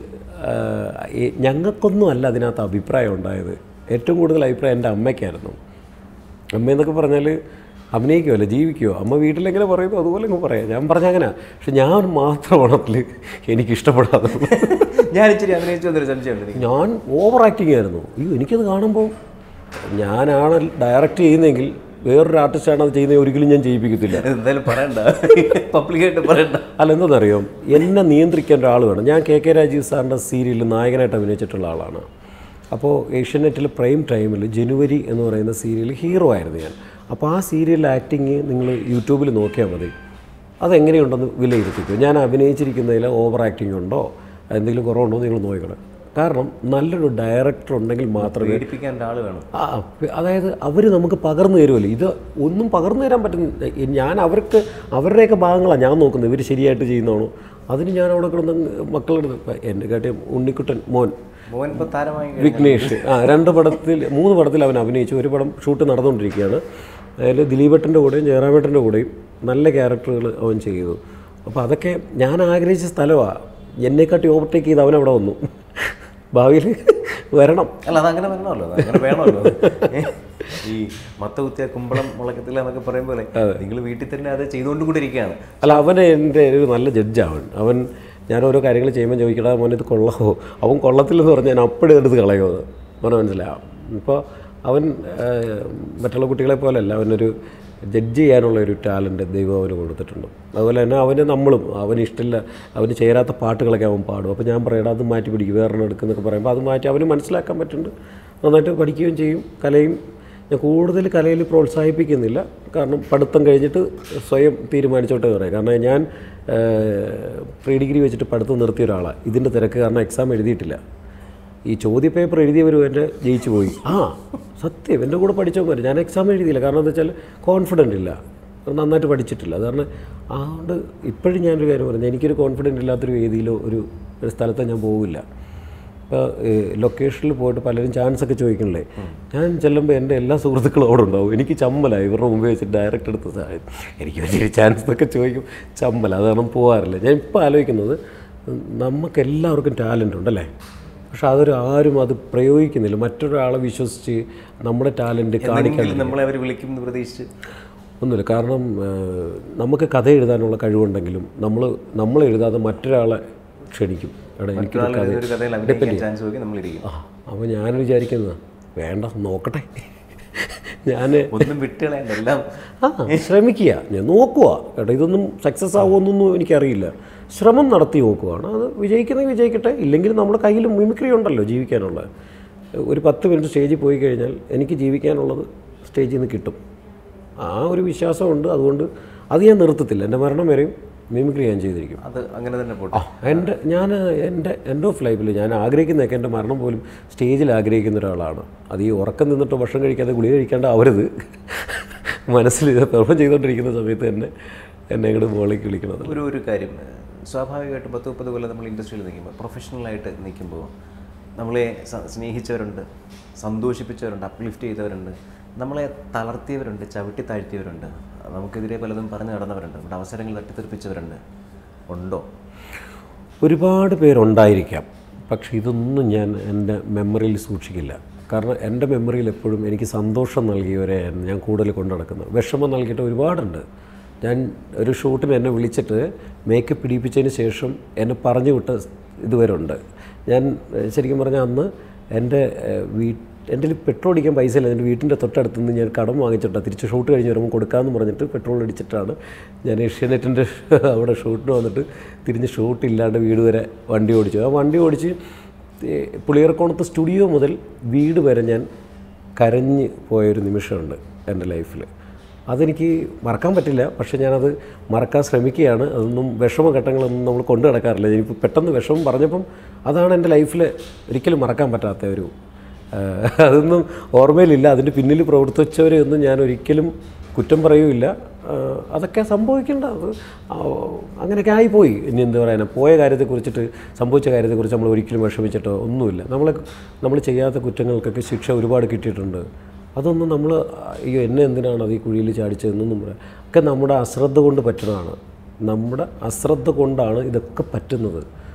ഈ ഞങ്ങൾക്കൊന്നും അല്ല അതിനകത്ത് അഭിപ്രായം ഉണ്ടായത് ഏറ്റവും കൂടുതൽ അഭിപ്രായം എൻ്റെ അമ്മയ്ക്കായിരുന്നു അമ്മയെന്നൊക്കെ പറഞ്ഞാൽ അഭിനയിക്കുമല്ലോ ജീവിക്കുമോ അമ്മ വീട്ടിലെങ്ങനെ പറയുന്നു അതുപോലെ അങ്ങ് പറയാം ഞാൻ പറഞ്ഞ അങ്ങനെ പക്ഷെ ഞാൻ മാത്രമാണ് അതിൽ എനിക്ക് ഇഷ്ടപ്പെടാതെ ഞാൻ ഇച്ചിരി അഭിനയിച്ചു വന്നൊരു സംശയമുണ്ട് എനിക്ക്. ഞാൻ ഓവർ ആക്ടിങ് ആയിരുന്നു അയ്യോ എനിക്കത് കാണുമ്പോൾ ഞാനാണ് ഡയറക്റ്റ് ചെയ്യുന്നതെങ്കിൽ വേറൊരു ആർട്ടിസ്റ്റാണ് അത് ചെയ്യുന്നത് ഒരിക്കലും ഞാൻ ചെയ്യിപ്പിക്കത്തില്ല എന്തായാലും പറയണ്ട പബ്ലിക്കായിട്ട് പറയണ്ട അല്ല എന്താണെന്നറിയോ എന്നെ നിയന്ത്രിക്കാൻ ഒരാൾ വേണം ഞാൻ കെ കെ രാജീവ് സാറിൻ്റെ സീരിയലിൽ നായകനായിട്ട് അഭിനയിച്ചിട്ടുള്ള ആളാണ് അപ്പോൾ ഏഷ്യാനെറ്റിൽ പ്രൈം ടൈമിൽ ജനുവരി എന്ന് പറയുന്ന സീരിയൽ ഹീറോ ആയിരുന്നു ഞാൻ അപ്പോൾ ആ സീരിയൽ ആക്ടിങ് നിങ്ങൾ യൂട്യൂബിൽ നോക്കിയാൽ മതി അതെങ്ങനെയുണ്ടെന്ന് വിലയിരുത്തിക്കും ഞാൻ അഭിനയിച്ചിരിക്കുന്നതിൽ ഓവർ ആക്ടിങ് ഉണ്ടോ എന്തെങ്കിലും കുറവുണ്ടോ എന്ന് നിങ്ങൾ നോക്കണം കാരണം നല്ലൊരു ഡയറക്ടർ ഉണ്ടെങ്കിൽ മാത്രമേ പേടിപ്പിക്കാൻ ഒരാൾ വേണം ആ അതായത് അവർ നമുക്ക് പകർന്നു തരുമല്ലോ ഇത് ഒന്നും പകർന്നു തരാൻ പറ്റുന്ന ഞാൻ അവർക്ക് അവരുടെയൊക്കെ ഭാഗങ്ങളാണ് ഞാൻ നോക്കുന്നത് ഇവർ ശരിയായിട്ട് ചെയ്യുന്നതാണോ അതിന് ഞാൻ അവിടെ കിടന്ന് മക്കളുടെ എൻ്റെ കാട്ടിയും ഉണ്ണിക്കുട്ടൻ മോൻ മോഹൻ ഇപ്പൊ താരമായി വിഘ്നേഷ് ആ രണ്ട് പടത്തിൽ മൂന്ന് പടത്തിൽ അവൻ അഭിനയിച്ചു ഒരു പടം ഷൂട്ട് നടന്നുകൊണ്ടിരിക്കുകയാണ് അതിൽ ദിലീപേട്ടൻ്റെ കൂടെയും ജയറാമേട്ടൻ്റെ കൂടെയും നല്ല ക്യാരക്ടറുകൾ അവൻ ചെയ്തു അപ്പോൾ അതൊക്കെ ഞാൻ ആഗ്രഹിച്ച സ്ഥലമാണ് എന്നെക്കാട്ടി ഓവർടേക്ക് ചെയ്ത് അവൻ അവിടെ വന്നു ഭാവിയിൽ വരണം അല്ല അതങ്ങനെ വരണമല്ലോ അങ്ങനെ വേണമല്ലോ ഏ? ഈ മത്ത കുത്തിയ കുമ്പളം മുളക്കത്തില്ല എന്നൊക്കെ പറയും പോലെ നിങ്ങൾ വീട്ടിൽ തന്നെ അത് ചെയ്തുകൊണ്ട് കൂടി ഇരിക്കുകയാണ് അല്ല അവൻ എൻ്റെ ഒരു നല്ല ജഡ്ജാവൻ അവൻ ഞാൻ ഓരോ കാര്യങ്ങൾ ചെയ്യുമ്പോൾ ചോദിക്കടാ മോനെ ഇത് കൊള്ളാമോ അവൻ കൊള്ളത്തില്ലെന്ന് പറഞ്ഞാൽ ഞാൻ അപ്പടി എടുത്ത് കളയോ അത് അവനെ മനസ്സിലാവും ഇപ്പോൾ അവൻ ആ, മറ്റുള്ള കുട്ടികളെ പോലെയല്ല അവനൊരു ജഡ്ജ് ചെയ്യാനുള്ള ഒരു ടാലൻറ്റ് ദൈവം അവന് കൊടുത്തിട്ടുണ്ട് അതുപോലെ തന്നെ അവന് നമ്മളും അവന് ഇഷ്ടമില്ല അവന് ചേരാത്ത പാട്ടുകളൊക്കെ അവൻ പാടും അപ്പോൾ ഞാൻ പറയടാ അത് മാറ്റി പിടിക്കും വേറെ എടുക്കുന്നൊക്കെ പറയുമ്പോൾ അത് മാറ്റി അവന് മനസ്സിലാക്കാൻ പറ്റുന്നുണ്ട് നന്നായിട്ട് പഠിക്കുകയും ചെയ്യും കലയും ഞാൻ കൂടുതൽ കലയിൽ പ്രോത്സാഹിപ്പിക്കുന്നില്ല കാരണം പഠിത്തം കഴിഞ്ഞിട്ട് സ്വയം തീരുമാനിച്ചോട്ടെ പറയാം കാരണം ഞാൻ പ്രീ ഡിഗ്രി വെച്ചിട്ട് പഠിത്തം നിർത്തിയ ഒരാളാണ് ഇതിൻ്റെ തിരക്ക് കാരണം എക്സാം എഴുതിയിട്ടില്ല ഈ ചോദ്യ പേപ്പർ എഴുതിയവരും എൻ്റെ ജയിച്ചു പോയി ആ സത്യം എൻ്റെ കൂടെ പഠിച്ചവന്മാർ ഞാൻ എക്സാം എഴുതിയില്ല കാരണം എന്താ വെച്ചാൽ കോൺഫിഡൻ്റ് ഇല്ല നന്നായിട്ട് പഠിച്ചിട്ടില്ല കാരണം അതുകൊണ്ട് ഇപ്പോഴും ഞാനൊരു കാര്യം പറഞ്ഞു എനിക്കൊരു കോൺഫിഡൻ്റ് ഇല്ലാത്തൊരു വേദിയിലോ ഒരു ഒരു സ്ഥലത്തോ ഞാൻ പോവില്ല ഇപ്പോൾ ലൊക്കേഷനിൽ പോയിട്ട് പലരും ചാൻസ് ഒക്കെ ചോദിക്കണില്ലേ ഞാൻ ചെല്ലുമ്പോൾ എൻ്റെ എല്ലാ സുഹൃത്തുക്കളും അവിടെ ഉണ്ടാവും എനിക്ക് ചമ്മലായി ഇവരുടെ മുമ്പ് വെച്ച് ഡയറക്റ്റ് എടുത്ത് സഹായം എനിക്ക് വലിയൊരു ചാൻസ് എന്നൊക്കെ ചോദിക്കും ചമ്മല അത് കാരണം പോകാറില്ല ഞാൻ ഇപ്പോൾ ആലോചിക്കുന്നത് നമുക്ക് എല്ലാവർക്കും ടാലൻ്റ് ഉണ്ടല്ലേ പക്ഷെ അതൊരു ആരും അത് പ്രയോഗിക്കുന്നില്ല മറ്റൊരാളെ വിശ്വസിച്ച് നമ്മുടെ ടാലൻറ്റ് കാണിക്കാൻ എന്തെങ്കിലും നമ്മളെ അവർ വിളിക്കും എന്ന് പ്രതീക്ഷിച്ച് ഒന്നുമില്ല കാരണം ഏഹ്, നമുക്ക് കഥ എഴുതാനുള്ള കഴിവുണ്ടെങ്കിലും നമ്മൾ നമ്മൾ എഴുതാതെ മറ്റൊരാളെ ക്ഷണിക്കും എടാ എനിക്ക് ഒരാൾ ഒരു കഥയിൽ അഭിനയിക്കാൻ ചാൻസ് നോക്കി നമ്മളിരിക്കും ആ അപ്പോൾ ഞാൻ വിചാരിക്കുന്നത് വേണ്ട നോക്കട്ടെ ഞാൻ ഒന്നും വിട്ടുകളയണ്ട എല്ലാം ആ ശ്രമിക്കുക ഞാൻ നോക്കുക കേട്ടോ ഇതൊന്നും സക്സസ് ആവുമെന്നൊന്നും എനിക്കറിയില്ല ശ്രമം നടത്തി നോക്കുകയാണ് അത് വിജയിക്കുന്നത് വിജയിക്കട്ടെ ഇല്ലെങ്കിൽ നമ്മുടെ കയ്യിൽ മിമിക്രി ഉണ്ടല്ലോ ജീവിക്കാനുള്ള ഒരു പത്ത് മിനിറ്റ് സ്റ്റേജിൽ പോയി കഴിഞ്ഞാൽ എനിക്ക് ജീവിക്കാനുള്ളത് സ്റ്റേജിൽ നിന്ന് കിട്ടും ആ ഒരു വിശ്വാസമുണ്ട് അതുകൊണ്ട് അത് ഞാൻ നിർത്തത്തില്ല എൻ്റെ മരണം വരെയും മിമിക്രി ഞാൻ ചെയ്തിരിക്കും അത് അങ്ങനെ തന്നെ പോട്ടെ ആ എൻ്റെ ഞാൻ എൻ്റെ എൻഡ് ഓഫ് ലൈഫിൽ ഞാൻ ആഗ്രഹിക്കുന്നതൊക്കെ എൻ്റെ മരണം പോലും സ്റ്റേജിൽ ആഗ്രഹിക്കുന്ന ഒരാളാണ് അത് ഈ ഉറക്കം നിന്നിട്ട് ഭക്ഷണം കഴിക്കാതെ ഗുളിക കഴിക്കാണ്ട് ആവരുത് മനസ്സിൽ ഇത് പെർഫോം ചെയ്തുകൊണ്ടിരിക്കുന്ന സമയത്ത് തന്നെ എന്നെ ഇങ്ങോട്ട് മുകളിലേക്ക് വിളിക്കണത് ഒരു ഒരു കാര്യം സ്വാഭാവികമായിട്ടും പത്ത് മുപ്പത് കൊല്ലം നമ്മൾ ഇൻഡസ്ട്രിയിൽ നിൽക്കുമ്പോൾ പ്രൊഫഷണലായിട്ട് നിൽക്കുമ്പോൾ നമ്മളെ സ- സ്നേഹിച്ചവരുണ്ട് സന്തോഷിപ്പിച്ചവരുണ്ട് അപ്ലിഫ്റ്റ് ചെയ്തവരുണ്ട് നമ്മളെ തളർത്തിയവരുണ്ട് ചവിട്ടി താഴ്ത്തിയവരുണ്ട് നമുക്കെതിരെ പലതും പറഞ്ഞു നടന്നവരുണ്ട് നമ്മുടെ അവസരങ്ങൾ തട്ടിത്തെറിപ്പിച്ചവരുണ്ട് ഉണ്ടോ ഒരുപാട് പേരുണ്ടായിരിക്കാം പക്ഷേ ഇതൊന്നും ഞാൻ എൻ്റെ മെമ്മറിയിൽ സൂക്ഷിക്കില്ല കാരണം എൻ്റെ മെമ്മറിയിൽ എപ്പോഴും എനിക്ക് സന്തോഷം നൽകിയവരെ ഞാൻ കൂടുതൽ കൊണ്ടു നടക്കുന്നത് വിഷമം നൽകിയിട്ട് ഒരുപാടുണ്ട് ഞാൻ ഒരു ഷൂട്ടിന് എന്നെ വിളിച്ചിട്ട് മേക്കപ്പ് പിടിപ്പിച്ചതിന് ശേഷം എന്നെ പറഞ്ഞു വിട്ട ഇതുവരെ ഉണ്ട് ഞാൻ ഏഹ്, ശരിക്കും പറഞ്ഞാൽ അന്ന് എൻ്റെ ഏഹ്, വീ എൻ്റെ കയ്യിൽ പെട്രോൾ അടിക്കാൻ പൈസ ഇല്ല എൻ്റെ വീട്ടിൻ്റെ തൊട്ടടുത്ത് നിന്ന് ഞാൻ കടം വാങ്ങിച്ചിട്ടാണ് തിരിച്ച് ഷൂട്ട് കഴിഞ്ഞ് വരുമ്പോൾ കൊടുക്കാമെന്ന് പറഞ്ഞിട്ട് പെട്രോൾ അടിച്ചിട്ടാണ് ഞാൻ ഏഷ്യാനെറ്റിൻ്റെ അവിടെ ഷൂട്ടിന് വന്നിട്ട് തിരിഞ്ഞ് ഷൂട്ട് ഇല്ലാണ്ട് വീട് വരെ വണ്ടി ഓടിച്ചു ആ വണ്ടി ഓടിച്ച് ഏ, പുളിയർക്കോണത്ത് സ്റ്റുഡിയോ മുതൽ വീട് വരെ ഞാൻ കരഞ്ഞ് പോയൊരു നിമിഷമുണ്ട് എൻ്റെ ലൈഫിൽ അതെനിക്ക് മറക്കാൻ പറ്റില്ല പക്ഷേ ഞാനത് മറക്കാൻ ശ്രമിക്കുകയാണ് അതൊന്നും വിഷമഘട്ടങ്ങളൊന്നും നമ്മൾ കൊണ്ടു നടക്കാറില്ല എനിക്ക് പെട്ടെന്ന് വിഷമം പറഞ്ഞപ്പം അതാണ് എൻ്റെ ലൈഫിൽ ഒരിക്കലും മറക്കാൻ പറ്റാത്ത ഒരു ഏഹ് അതൊന്നും ഓർമ്മയിലില്ല അതിൻ്റെ പിന്നിൽ പ്രവർത്തിച്ചവരെയൊന്നും ഞാൻ ഒരിക്കലും കുറ്റം പറയുമില്ല ഏഹ് അതൊക്കെ സംഭവിക്കേണ്ട അത് ആ, അങ്ങനെയൊക്കെ ആയിപ്പോയി ഇനി എന്ത് പറയാനാ പോയ കാര്യത്തെക്കുറിച്ചിട്ട് സംഭവിച്ച കാര്യത്തെക്കുറിച്ച് നമ്മൾ ഒരിക്കലും വിഷമിച്ചിട്ടോ ഒന്നുമില്ല നമ്മൾ നമ്മൾ ചെയ്യാത്ത കുറ്റങ്ങൾക്കൊക്കെ ശിക്ഷ ഒരുപാട് കിട്ടിയിട്ടുണ്ട് അതൊന്നും നമ്മൾ അയ്യോ എന്നെ എന്തിനാണ് അത് ഈ കുഴിയിൽ ചാടിച്ചതെന്നൊന്നും പറയാം ഒക്കെ നമ്മുടെ അശ്രദ്ധ കൊണ്ട് പറ്റുന്നതാണ് നമ്മുടെ അശ്രദ്ധ കൊണ്ടാണ് ഇതൊക്കെ പറ്റുന്നത്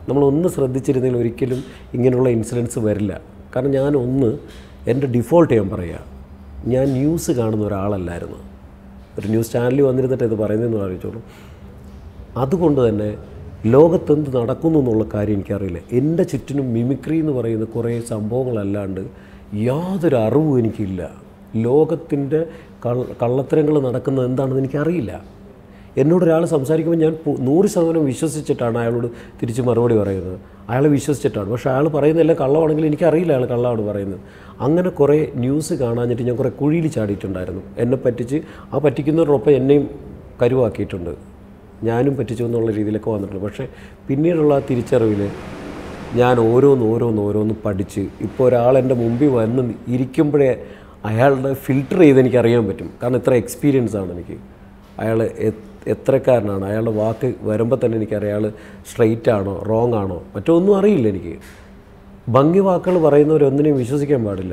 നമ്മളൊന്ന് ശ്രദ്ധിച്ചിരുന്നെങ്കിൽ ഒരിക്കലും ഇങ്ങനെയുള്ള ഇൻസിഡൻസ് വരില്ല കാരണം ഞാൻ ഒന്ന് എൻ്റെ ഡിഫോൾട്ട് ഞാൻ പറയാം ഞാൻ ന്യൂസ് കാണുന്ന ഒരാളല്ലായിരുന്നു ഒരു ന്യൂസ് ചാനലിൽ വന്നിരുന്നിട്ട് ഇത് പറയുന്നതെന്ന് ആലോചിച്ചോളൂ അതുകൊണ്ട് തന്നെ ലോകത്തെന്ത് നടക്കുന്നു എന്നുള്ള കാര്യം എനിക്കറിയില്ല എൻ്റെ ചുറ്റിനും മിമിക്രി എന്ന് പറയുന്ന കുറേ സംഭവങ്ങളല്ലാണ്ട് യാതൊരു അറിവും എനിക്കില്ല ലോകത്തിൻ്റെ കൾ കള്ളത്തരങ്ങൾ നടക്കുന്നത് എന്താണെന്ന് എനിക്കറിയില്ല എന്നോട് ഒരാൾ സംസാരിക്കുമ്പോൾ ഞാൻ പു- നൂറ് ശതമാനം വിശ്വസിച്ചിട്ടാണ് അയാളോട് തിരിച്ച് മറുപടി പറയുന്നത് അയാളെ വിശ്വസിച്ചിട്ടാണ് പക്ഷേ അയാൾ പറയുന്നതെല്ലാം കള്ളമാണെങ്കിൽ എനിക്കറിയില്ല അയാൾ കള്ളമാണ് പറയുന്നത് അങ്ങനെ കുറേ ന്യൂസ് കാണാഞ്ഞിട്ട് ഞാൻ കുറേ കുഴിയിൽ ചാടിയിട്ടുണ്ടായിരുന്നു എന്നെ പറ്റിച്ച് ആ പറ്റിക്കുന്നവരോടൊപ്പം എന്നെയും കരുവാക്കിയിട്ടുണ്ട് ഞാനും പറ്റിച്ചു എന്നുള്ള രീതിയിലൊക്കെ വന്നിട്ടുണ്ട് പക്ഷേ പിന്നീടുള്ള ആ തിരിച്ചറിവിൽ ഞാൻ ഓരോന്ന് ഓരോന്ന് ഓരോന്ന് പഠിച്ച് ഇപ്പോൾ ഒരാൾ എൻ്റെ മുമ്പിൽ വന്ന് ഇരിക്കുമ്പോഴേ അയാളുടെ ഫിൽട്ടർ ചെയ്ത് എനിക്ക് അറിയാൻ പറ്റും കാരണം ഇത്ര എക്സ്പീരിയൻസ് ആണ് എനിക്ക് അയാൾ എ- എത്രക്കാരനാണ് അയാളുടെ വാക്ക് വരുമ്പോൾ തന്നെ എനിക്കറിയാം അയാൾ സ്ട്രെയിറ്റ് ആണോ റോങ് ആണോ മറ്റൊന്നും അറിയില്ല എനിക്ക് ഭംഗി വാക്കുകൾ പറയുന്നവരൊന്നിനെയും വിശ്വസിക്കാൻ പാടില്ല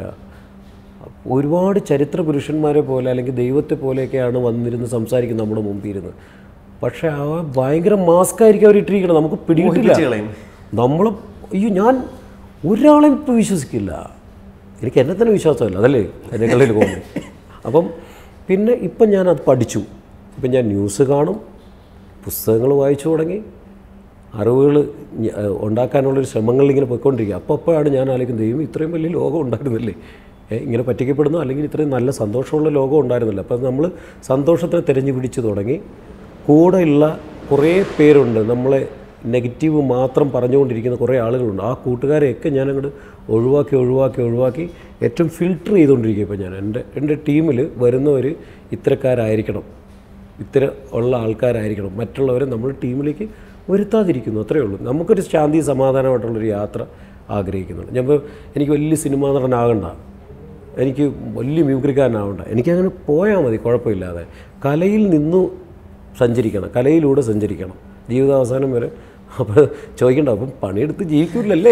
ഒരുപാട് ചരിത്ര പുരുഷന്മാരെ പോലെ അല്ലെങ്കിൽ ദൈവത്തെ പോലെയൊക്കെയാണ് വന്നിരുന്ന് സംസാരിക്കുന്നത് നമ്മുടെ മുമ്പിൽ ഇരുന്ന് പക്ഷേ ആ ഭയങ്കര മാസ്ക് ആയിരിക്കും അവർ ഇട്ടിരിക്കണം നമുക്ക് പിടിയിട്ടില്ല കളയും. നമ്മൾ അയ്യോ ഞാൻ ഒരാളെയും ഇപ്പോൾ വിശ്വസിക്കില്ല എനിക്ക് എന്നെ തന്നെ വിശ്വാസമല്ല അതല്ലേ എൻ്റെ കളിയിൽ പോകുന്നത് അപ്പം പിന്നെ ഇപ്പം ഞാനത് പഠിച്ചു ഇപ്പം ഞാൻ ന്യൂസ് കാണും പുസ്തകങ്ങൾ വായിച്ചു തുടങ്ങി അറിവുകൾ ഞ- ഏഹ് ഉണ്ടാക്കാനുള്ളൊരു ശ്രമങ്ങളിൽ ഇങ്ങനെ പോയിക്കൊണ്ടിരിക്കുക അപ്പോൾ അപ്പോഴാണ് ഞാൻ ആലോചിക്കുന്നത് ദൈവം ഇത്രയും വലിയ ലോകം ഉണ്ടായിരുന്നില്ലേ ഏ, ഇങ്ങനെ പറ്റിക്കപ്പെടുന്നു അല്ലെങ്കിൽ ഇത്രയും നല്ല സന്തോഷമുള്ള ലോകം ഉണ്ടായിരുന്നില്ല അപ്പോൾ നമ്മൾ സന്തോഷത്തെ തിരഞ്ഞു പിടിച്ച് തുടങ്ങി കൂടെയുള്ള കുറേ പേരുണ്ട് നമ്മളെ നെഗറ്റീവ് മാത്രം പറഞ്ഞുകൊണ്ടിരിക്കുന്ന കുറേ ആളുകളുണ്ട് ആ കൂട്ടുകാരെയൊക്കെ ഞാൻ അങ്ങോട്ട് ഒഴിവാക്കി ഒഴിവാക്കി ഒഴിവാക്കി ഏറ്റവും ഫിൽട്ടർ ചെയ്തുകൊണ്ടിരിക്കുക ഇപ്പോൾ ഞാൻ എൻ്റെ എൻ്റെ ടീമിൽ വരുന്നവർ ഇത്തരക്കാരായിരിക്കണം ഇത്തര ഉള്ള ആൾക്കാരായിരിക്കണം മറ്റുള്ളവരെ നമ്മൾ ടീമിലേക്ക് വരുത്താതിരിക്കുന്നു അത്രയേ ഉള്ളൂ നമുക്കൊരു ശാന്തി സമാധാനമായിട്ടുള്ളൊരു യാത്ര ആഗ്രഹിക്കുന്നുണ്ട് ഞാൻ ഇപ്പോൾ എനിക്ക് വലിയ സിനിമാ നടനാകണ്ട എനിക്ക് വലിയ മ്യൂക്രിക്കാരനാവണ്ട എനിക്കങ്ങനെ പോയാൽ മതി കുഴപ്പമില്ലാതെ കലയിൽ നിന്നു സഞ്ചരിക്കണം കലയിലൂടെ സഞ്ചരിക്കണം ജീവിതാവസാനം വരെ അപ്പോൾ ചോദിക്കണ്ട അപ്പം പണിയെടുത്ത് ജീവിക്കില്ലല്ലേ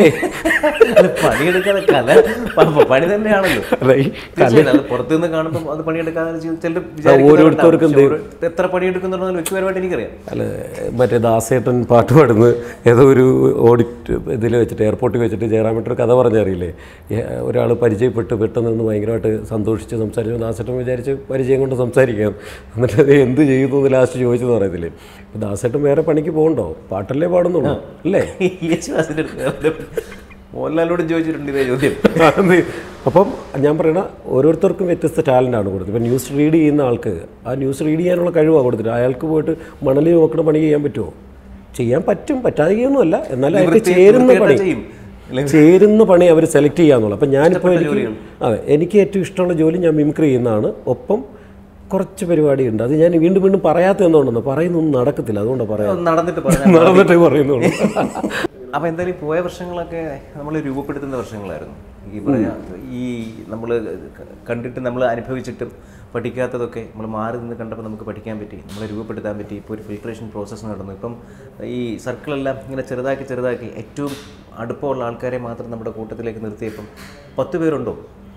അത് പണിയെടുക്കാതെ കല പ- പണി തന്നെയാണല്ലോ അല്ല ഈ തീർച്ചയായും അത് പുറത്തുനിന്ന് കാണുമ്പോൾ അത് പണിയെടുക്കാതെ ചിലർ ഓരോരുത്തർക്കും എത്ര പണിയെടുക്കുന്നുണ്ടെന്ന് വ്യക്തിപരമായിട്ട് എനിക്കറിയാം അല്ല മറ്റേ ദാസേട്ടൻ പാട്ട് പാടുന്നത് ഏതോ ഒരു ഓഡിറ്റ് ഇതിൽ വെച്ചിട്ട് എയർപോർട്ടിൽ വെച്ചിട്ട് ജയറാമേട്ടൊരു കഥ പറഞ്ഞറിയില്ലേ ഒരാൾ പരിചയപ്പെട്ട് പെട്ടെന്ന് നിന്ന് ഭയങ്കരമായിട്ട് സന്തോഷിച്ച് സംസാരിച്ചു ദാസേട്ടൻ വിചാരിച്ച് പരിചയം കൊണ്ട് സംസാരിക്കാം എന്നിട്ട് അത് എന്ത് ചെയ്യുന്നു എന്ന് ലാസ്റ്റ് ചോദിച്ചെന്ന് പറയത്തില്ലേ ഇപ്പം ദാസേട്ടൻ വേറെ പണിക്ക് പോകണ്ടോ പാട്ടല്ലേ പാടുന്നുള്ളൂ അല്ലേ യേശുദാസിന്റെ അടുത്ത് മോഹൻലാലിനോടും ചോദിച്ചിട്ടുണ്ട് ഇതേ ചോദ്യം അത് അപ്പം ഞാൻ പറയണ ഓരോരുത്തർക്കും വ്യത്യസ്ത ടാലൻ്റാണ് കൊടുത്തത് ഇപ്പം ന്യൂസ് റീഡ് ചെയ്യുന്ന ആൾക്ക് ആ ന്യൂസ് റീഡ് ചെയ്യാനുള്ള കഴിവാണ് കൊടുത്തിട്ട് അയാൾക്ക് പോയിട്ട് മണലിൽ നോക്കണ പണി ചെയ്യാൻ പറ്റുമോ ചെയ്യാൻ പറ്റും പറ്റാതെയൊന്നുമല്ല എന്നാലും അയാൾക്ക് വൃത്തി- ചേരുന്ന വൃത്തികെട്ടാ പണി ചെയ്യും. ചേരുന്ന പണി അവർ സെലക്ട് ചെയ്യാന്നുള്ളൂ അപ്പം ഞാനിപ്പോൾ എനിക്ക് അതെ എനിക്ക് ഏറ്റവും ഇഷ്ടമുള്ള ജോലി ഞാൻ മിമിക്രി ചെയ്യുന്നതാണ് ഒപ്പം കുറച്ച് പരിപാടിയുണ്ട് അത് ഞാൻ വീണ്ടും വീണ്ടും പറയാത്ത എന്തുകൊണ്ടെന്ന് പറയുന്നൊന്നും നടക്കത്തില്ല അതുകൊണ്ടാണ് പറയാം നടന്നിട്ട് പറഞ്ഞു നടന്നിട്ടേ പറയുന്നുള്ളൂ അപ്പൊ എന്തായാലും ഈ പോയ വർഷങ്ങളൊക്കെ നമ്മൾ രൂപപ്പെടുത്തുന്ന വർഷങ്ങളായിരുന്നു ഈ പറയാ ഈ നമ്മൾ കണ്ടിട്ട് നമ്മൾ അനുഭവിച്ചിട്ടും പഠിക്കാത്തതൊക്കെ നമ്മൾ മാറി നിന്ന് കണ്ടപ്പോൾ നമുക്ക് പഠിക്കാൻ പറ്റി നമ്മളെ രൂപപ്പെടുത്താൻ പറ്റി ഇപ്പോൾ ഒരു ഫിൽട്രേഷൻ പ്രോസസ്സ് നടന്നു ഇപ്പം ഈ സർക്കിളെല്ലാം ഇങ്ങനെ ചെറുതാക്കി ചെറുതാക്കി ഏറ്റവും അടുപ്പമുള്ള ആൾക്കാരെ മാത്രം നമ്മുടെ കൂട്ടത്തിലേക്ക് നിർത്തിയപ്പം പത്ത് പേരുണ്ടോ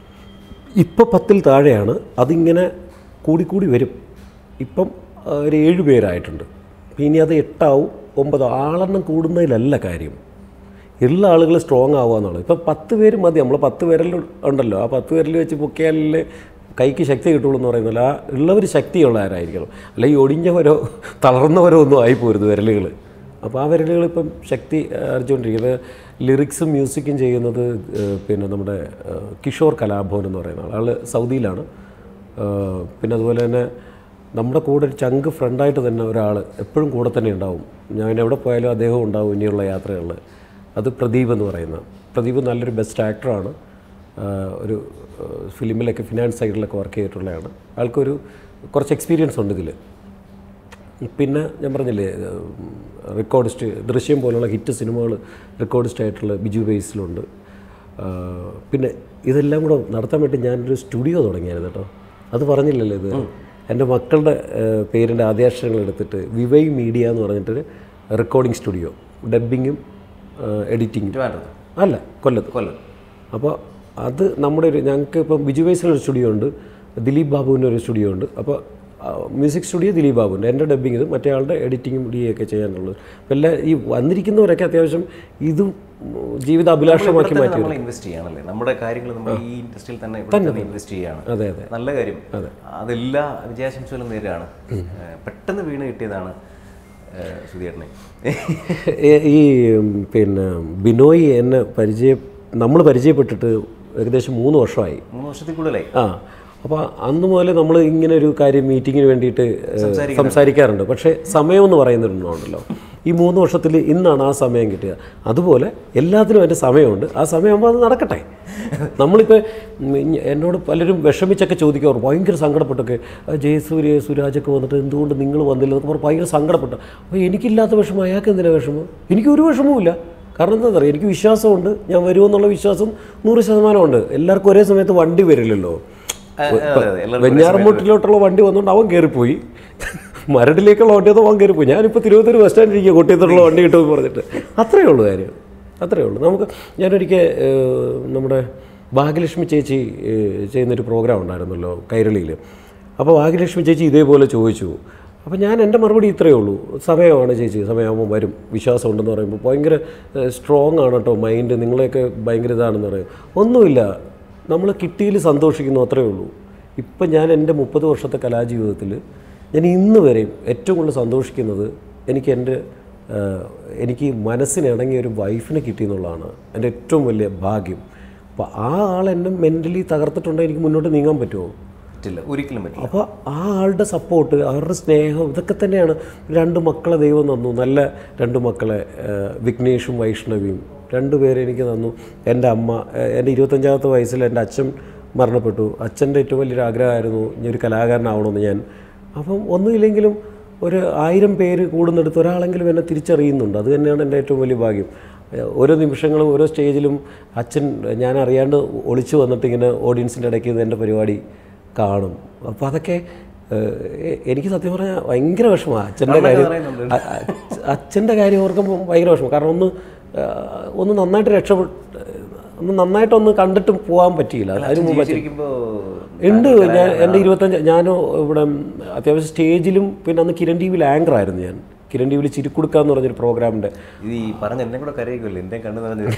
ഇപ്പോൾ പത്തിൽ താഴെയാണ് അതിങ്ങനെ കൂടിക്കൂടി വരും ഇപ്പം ആ, ഒരു ഏഴ് പേരായിട്ടുണ്ട് ഇനി അത് എട്ടാവും ഒമ്പതോ ആളെണ്ണം കൂടുന്നതിലല്ല കാര്യം ഉള്ള ആളുകൾ സ്ട്രോങ് ആവുക എന്നുള്ളത് ഇപ്പം പത്ത് പേര് മതി നമ്മൾ പത്ത് പേരിൽ ഉണ്ടല്ലോ ആ പത്ത് പേരിൽ വെച്ച് പൊക്കിയാലേ കൈക്ക് ശക്തി കിട്ടുള്ളൂ എന്ന് പറയുന്നില്ല ആ ഉള്ളവർ ശക്തിയുള്ളവരായിരിക്കണം അല്ലെങ്കിൽ ഒടിഞ്ഞവരോ തളർന്നവരോ ഒന്നും ആയിപ്പോരുത് വിരലുകൾ അപ്പോൾ ആ വിരലുകൾ ഇപ്പം ശക്തി അർച്ചുകൊണ്ടിരിക്കുന്നത് ലിറിക്സും മ്യൂസിക്കും ചെയ്യുന്നത് ഏഹ്, പിന്നെ നമ്മുടെ ഏഹ്, കിഷോർ കലാഭവൻ എന്ന് പറയുന്ന ആൾ ആൾ സൗദിയിലാണ് ഏഹ്, പിന്നെ അതുപോലെ തന്നെ നമ്മുടെ കൂടെ ഒരു ചങ്ക് ഫ്രണ്ടായിട്ട് തന്നെ ഒരാൾ എപ്പോഴും കൂടെ തന്നെ ഉണ്ടാവും ഞാൻ എവിടെ പോയാലും അദ്ദേഹം ഉണ്ടാവും ഇനിയുള്ള യാത്രകളിൽ അത് പ്രദീപ് എന്ന് പറയുന്ന പ്രദീപ് നല്ലൊരു ബെസ്റ്റ് ആക്ടറാണ് ആഹ് ഒരു ആഹ് ഫിലിമിലൊക്കെ ഫിനാൻസ് സൈഡിലൊക്കെ വർക്ക് ചെയ്തിട്ടുള്ളതാണ് ആൾക്കൊരു കുറച്ച് എക്സ്പീരിയൻസ് ഉണ്ട് ഇതിൽ പിന്നെ ഞാൻ പറഞ്ഞില്ലേ റെക്കോർഡിസ്റ്റ് ദൃശ്യം പോലുള്ള ഹിറ്റ് സിനിമകൾ റെക്കോർഡിസ്റ്റ് ആയിട്ടുള്ള ബിജു ബേസിലുണ്ട് ആഹ് പിന്നെ ഇതെല്ലാം കൂടെ നടത്താൻ വേണ്ടി ഞാനൊരു സ്റ്റുഡിയോ തുടങ്ങിയായിരുന്നു കേട്ടോ അത് പറഞ്ഞില്ലല്ലോ ഇത് എൻ്റെ മക്കളുടെ ആഹ് പേരിൻ്റെ ആദ്യാക്ഷരങ്ങൾ എടുത്തിട്ട് വിവൈ മീഡിയ എന്ന് പറഞ്ഞിട്ടൊരു റെക്കോർഡിംഗ് സ്റ്റുഡിയോ ഡബ്ബിങ്ങും എഡിറ്റിങ്ങും ട്രിവാൻഡ്രത്ത് അല്ല കൊല്ലത്ത് കൊല്ലം അപ്പോൾ അത് നമ്മുടെ ഒരു ഞങ്ങൾക്ക് ഇപ്പം ബിജു വൈസിലൊരു സ്റ്റുഡിയോ ഉണ്ട് ദിലീപ് ബാബുവിൻ്റെ ഒരു സ്റ്റുഡിയോ ഉണ്ട് അപ്പോൾ മ്യൂസിക് സ്റ്റുഡിയോ ദിലീപ് ബാബുണ്ട് എൻ്റെ ഡബ്ബിങ് ഇത് മറ്റേ ആളുടെ എഡിറ്റിങ്ങും ഒക്കെ ചെയ്യാനുള്ളത് അപ്പം എല്ലാ ഈ വന്നിരിക്കുന്നവരൊക്കെ അത്യാവശ്യം ഇതും ജീവിത അഭിലാഷമാക്കി ഇവിടെ മാറ്റി തന്നെ നമ്മൾ ഇൻവെസ്റ്റ് ചെയ്യാണല്ലേ നമ്മുടെ കാര്യങ്ങൾ നമ്മൾ ഈ ഇൻഡസ്ട്രിയിൽ തന്നെ ഇവിടെ തന്നെ ഇൻവെസ്റ്റ് ചെയ്യാണ് അതെ അതെ നല്ല കാര്യം അതെല്ലാ വിജയാശംസകളും നേരാണ് ഏഹ് പെട്ടെന്ന് വീണ് കിട്ടിയതാണ് ഏഹ് സുധിയേട്ടനെ ഏ- ഈ ഉം, പിന്നെ ബിനോയ് എന്നെ പരിചയ നമ്മൾ പരിചയപ്പെട്ടിട്ട് ഏകദേശം മൂന്ന് വർഷമായി മൂന്ന് വർഷത്തിൽ കൂടുതലായി ആ അപ്പോൾ അന്ന് മുതൽ നമ്മൾ ഇങ്ങനെ ഒരു കാര്യം മീറ്റിങ്ങിന് വേണ്ടിയിട്ട് ഏഹ്, സംസാരിക്കാറുണ്ട് പക്ഷേ സമയം എന്ന് പറയുന്നുണ്ടല്ലോ ഈ മൂന്ന് വർഷത്തിൽ ഇന്നാണ് ആ സമയം കിട്ടിയത് അതുപോലെ എല്ലാത്തിനും അതിൻ്റെ സമയമുണ്ട് ആ സമയമാകുമ്പോൾ അത് നടക്കട്ടെ നമ്മളിപ്പോൾ ഉം, ഇഞ്ഞ- എന്നോട് പലരും വിഷമിച്ചൊക്കെ ചോദിക്കാറ് ഭയങ്കര സങ്കടപ്പെട്ടൊക്കെ "ആ, ജയസൂര്യ സുരാജൊക്കെ വന്നിട്ട് എന്തുകൊണ്ട് നിങ്ങൾ വന്നില്ല എന്നൊക്കെ പറഞ്ഞ് ഭയങ്കര സങ്കടപ്പെട്ടു അപ്പോൾ എനിക്കില്ലാത്ത വിഷമം അയാൾക്ക് എന്തിനാ വിഷമം എനിക്കൊരു വിഷമവുമില്ല കാരണം എന്താ പറയുക എനിക്ക് വിശ്വാസമുണ്ട് ഞാൻ വരുമെന്നുള്ള വിശ്വാസം നൂറ് ശതമാനമുണ്ട് എല്ലാവർക്കും ഒരേ സമയത്ത് വണ്ടി വരില്ലല്ലോ അതെ, അതെ, എല്ലാവർക്കും വെഞ്ഞാറമൂട്ടിലോട്ടുള്ള വണ്ടി വന്നുകൊണ്ട് അവൻ കയറിപ്പോയി മരടിലേക്കുള്ള വണ്ടി വന്നപ്പോൾ അവൻ കയറിപ്പോയി ഞാനിപ്പോൾ തിരുവനന്തപുരം ബസ് സ്റ്റാൻഡിൽ ഇരിക്കുക കൊട്ടിയത്തോടുള്ള വണ്ടി കിട്ടുമെന്ന് പറഞ്ഞിട്ട് അത്രയേ ഉള്ളൂ കാര്യം അത്രയേ ഉള്ളൂ നമുക്ക് ഞാനൊരിക്കൽ ഏഹ്, നമ്മുടെ ഭാഗ്യലക്ഷ്മി ചേച്ചി ഏഹ്, ചെയ്യുന്നൊരു പ്രോഗ്രാം ഉണ്ടായിരുന്നല്ലോ കൈരളിയിൽ അപ്പോൾ ഭാഗ്യലക്ഷ്മി ചേച്ചി ഇതേപോലെ ചോദിച്ചു അപ്പോൾ ഞാൻ എൻ്റെ മറുപടി ഇത്രയേ ഉള്ളൂ സമയമാണ് ചേച്ചി സമയമാകുമ്പോൾ വരും വിശ്വാസം ഉണ്ടെന്ന് പറയുമ്പോൾ ഭയങ്കര സ്ട്രോങ് ആണ് കേട്ടോ മൈൻഡ് നിങ്ങളെയൊക്കെ ഭയങ്കര ഇതാണെന്ന് പറയും ഒന്നുമില്ല നമ്മൾ കിട്ടിയിൽ സന്തോഷിക്കുന്നു അത്രയേ ഉള്ളൂ ഇപ്പം ഞാൻ എൻ്റെ മുപ്പത് വർഷത്തെ കലാജീവിതത്തിൽ ഞാൻ ഇന്ന് വരെയും ഏറ്റവും കൂടുതൽ സന്തോഷിക്കുന്നത് എനിക്ക് എൻ്റെ ആ, എനിക്ക് മനസ്സിനിണങ്ങിയ ഒരു വൈഫിനെ കിട്ടിയെന്നുള്ളതാണ് എൻ്റെ ഏറ്റവും വലിയ ഭാഗ്യം അപ്പോൾ ആ ആൾ എന്നെ മെൻ്റലി തകർത്തിട്ടുണ്ടെങ്കിൽ എനിക്ക് മുന്നോട്ട് നീങ്ങാൻ പറ്റുമോ പറ്റില്ല ഒരിക്കലും പറ്റില്ല അപ്പോൾ ആ ആളുടെ സപ്പോർട്ട് അവരുടെ സ്നേഹം ഇതൊക്കെ തന്നെയാണ് രണ്ട് മക്കളെ ദൈവം തന്നു നല്ല രണ്ട് മക്കളെ ആ, വിഘ്നേഷും വൈഷ്ണവിയും രണ്ടുപേരെ എനിക്ക് തന്നു എൻ്റെ അമ്മ ആ, എൻ്റെ ഇരുപത്തഞ്ചാമത്തെ വയസ്സിൽ എൻ്റെ അച്ഛൻ മരണപ്പെട്ടു അച്ഛൻ്റെ ഏറ്റവും വലിയൊരു ആഗ്രഹമായിരുന്നു ഇനി ഒരു കലാകാരനാവണമെന്ന് ഞാൻ അപ്പം ഒന്നുമില്ലെങ്കിലും ഒരു ആയിരം പേര് കൂടുന്നിടത്ത് ഒരാളെങ്കിലും എന്നെ തിരിച്ചറിയുന്നുണ്ട് അത് തന്നെയാണ് എൻ്റെ ഏറ്റവും വലിയ ഭാഗ്യം ഏഹ് ഓരോ നിമിഷങ്ങളും ഓരോ സ്റ്റേജിലും അച്ഛൻ ഞാൻ അറിയാണ്ട് ഒളിച്ചു വന്നിട്ട് ഇങ്ങനെ ഓഡിയൻസിൻ്റെ ഇടയ്ക്ക് ഇത് എൻ്റെ പരിപാടി കാണും അപ്പോൾ അതൊക്കെ ഏഹ്, എ- എനിക്ക് സത്യം പറഞ്ഞാൽ ഭയങ്കര വിഷമമാണ് അച്ഛൻ്റെ കാര്യം അ- അ- അച്ഛൻ്റെ കാര്യം ഓർക്കുമ്പോൾ ഭയങ്കര വിഷമം കാരണം ഒന്ന് ഏഹ്, ഒന്ന് നന്നായിട്ട് രക്ഷപ്പെട്ട് ഒന്ന് നന്നായിട്ടൊന്ന് കണ്ടിട്ട് പോകാൻ പറ്റിയില്ല അതിന് മുമ്പ് അച്ഛൻ ജീവിച്ചിരിക്കുമ്പോ ഉണ്ട് ഞാൻ എൻ്റെ ഇരുപത്തഞ്ച് ഞാൻ ഇവിടെ അത്യാവശ്യം സ്റ്റേജിലും പിന്നെ അന്ന് കിരൺ ടി വിയിൽ ആങ്കർ ആയിരുന്നു ഞാൻ കിരൺ ടി വിയിൽ ചിരിക്കുടുക്ക എന്ന് പറഞ്ഞൊരു പ്രോഗ്രാമിൻ്റെ ഇത് ഈ പറഞ്ഞ എന്നെ കൂടെ കരയിക്കുമല്ലോ എന്റെ കണ്ണു നിറഞ്ഞു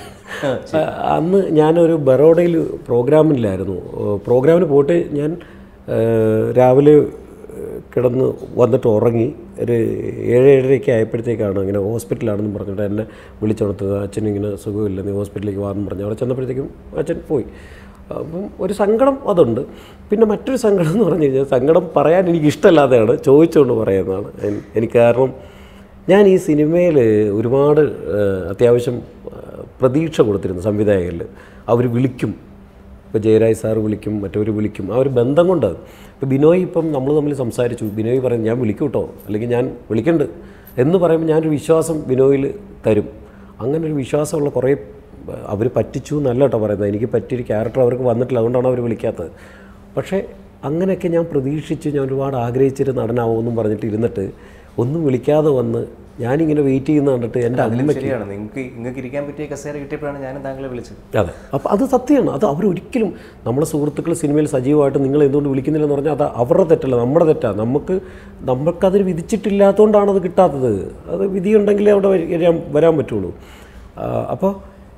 അന്ന് ഞാനൊരു ബറോഡയിൽ പ്രോഗ്രാമിലായിരുന്നു പ്രോഗ്രാമിന് പോയിട്ട് ഞാൻ ആ, രാവിലെ കിടന്ന് വന്നിട്ട് ഉറങ്ങി ഒരു ഏഴ് ഏഴരയ്ക്ക് ആയപ്പോഴത്തേക്കാണ് ഇങ്ങനെ ഹോസ്പിറ്റലാണെന്ന് പറഞ്ഞിട്ട് എന്നെ വിളിച്ചുണർത്തത് അച്ഛൻ ഇങ്ങനെ സുഖമില്ല നീ ഹോസ്പിറ്റലിലേക്ക് വാന്ന് പറഞ്ഞു അവിടെ ചെന്നപ്പോഴത്തേക്കും അച്ഛൻ പോയി അപ്പം ഒരു സങ്കടം അതുണ്ട് പിന്നെ മറ്റൊരു സങ്കടം എന്ന് പറഞ്ഞു കഴിഞ്ഞാൽ സങ്കടം പറയാൻ എനിക്ക് ഇഷ്ടമല്ലാതെയാണ് ചോദിച്ചുകൊണ്ട് പറയുന്നതാണ് എൻ- എനിക്ക് കാരണം ഞാൻ ഈ സിനിമയിൽ ഒരുപാട് ആ, അത്യാവശ്യം ആ, പ്രതീക്ഷ കൊടുത്തിരുന്നു സംവിധായകരിൽ അവർ വിളിക്കും ഇപ്പോൾ ജയരാജ് സാർ വിളിക്കും മറ്റവർ വിളിക്കും ആ ഒരു ബന്ധം കൊണ്ട് ഇപ്പോൾ ബിനോയ് ഇപ്പം നമ്മൾ തമ്മിൽ സംസാരിച്ചു ബിനോയ് പറയും ഞാൻ വിളിക്കും കേട്ടോ അല്ലെങ്കിൽ ഞാൻ വിളിക്കുന്നുണ്ട് എന്ന് പറയുമ്പോൾ ഞാനൊരു വിശ്വാസം ബിനോയിൽ തരും അങ്ങനെ ഒരു വിശ്വാസമുള്ള കുറേ അവർ പറ്റിച്ചു എന്നല്ല കേട്ടോ പറയുന്നത് എനിക്ക് പറ്റിയൊരു ക്യാരക്ടർ അവർക്ക് വന്നിട്ടില്ല അതുകൊണ്ടാണ് അവർ വിളിക്കാത്തത് പക്ഷേ അങ്ങനെയൊക്കെ ഞാൻ പ്രതീക്ഷിച്ച് ഞാൻ ഒരുപാട് ആഗ്രഹിച്ചൊരു നടനാവുമെന്നും പറഞ്ഞിട്ട് ഇരുന്നിട്ട് ഒന്നും വിളിക്കാതെ വന്ന് ഞാനിങ്ങനെ വെയിറ്റ് ചെയ്യുന്ന കണ്ടിട്ട് എൻ്റെ അമ്മ ശരിയാണ് നിങ്ങൾക്ക് നിങ്ങൾക്ക് ഇരിക്കാൻ പറ്റിയ കസേര കിട്ടിയപ്പോഴാണ് ഞാനും താങ്കളെ വിളിച്ചത് അതെ അപ്പോൾ അത് സത്യമാണ് അത് അവരൊരിക്കലും നമ്മളെ സുഹൃത്തുക്കൾ സിനിമയിൽ സജീവമായിട്ട് നിങ്ങൾ എന്തുകൊണ്ട് വിളിക്കുന്നില്ലെന്ന് പറഞ്ഞാൽ അത് അവരുടെ തെറ്റല്ല നമ്മുടെ തെറ്റാണ് നമുക്ക് നമുക്കതിന് വിധിച്ചിട്ടില്ലാത്തതുകൊണ്ടാണ് അത് കിട്ടാത്തത് അത് വിധിയുണ്ടെങ്കിലേ അവിടെ വരാൻ വരാൻ പറ്റുള്ളൂ അപ്പോൾ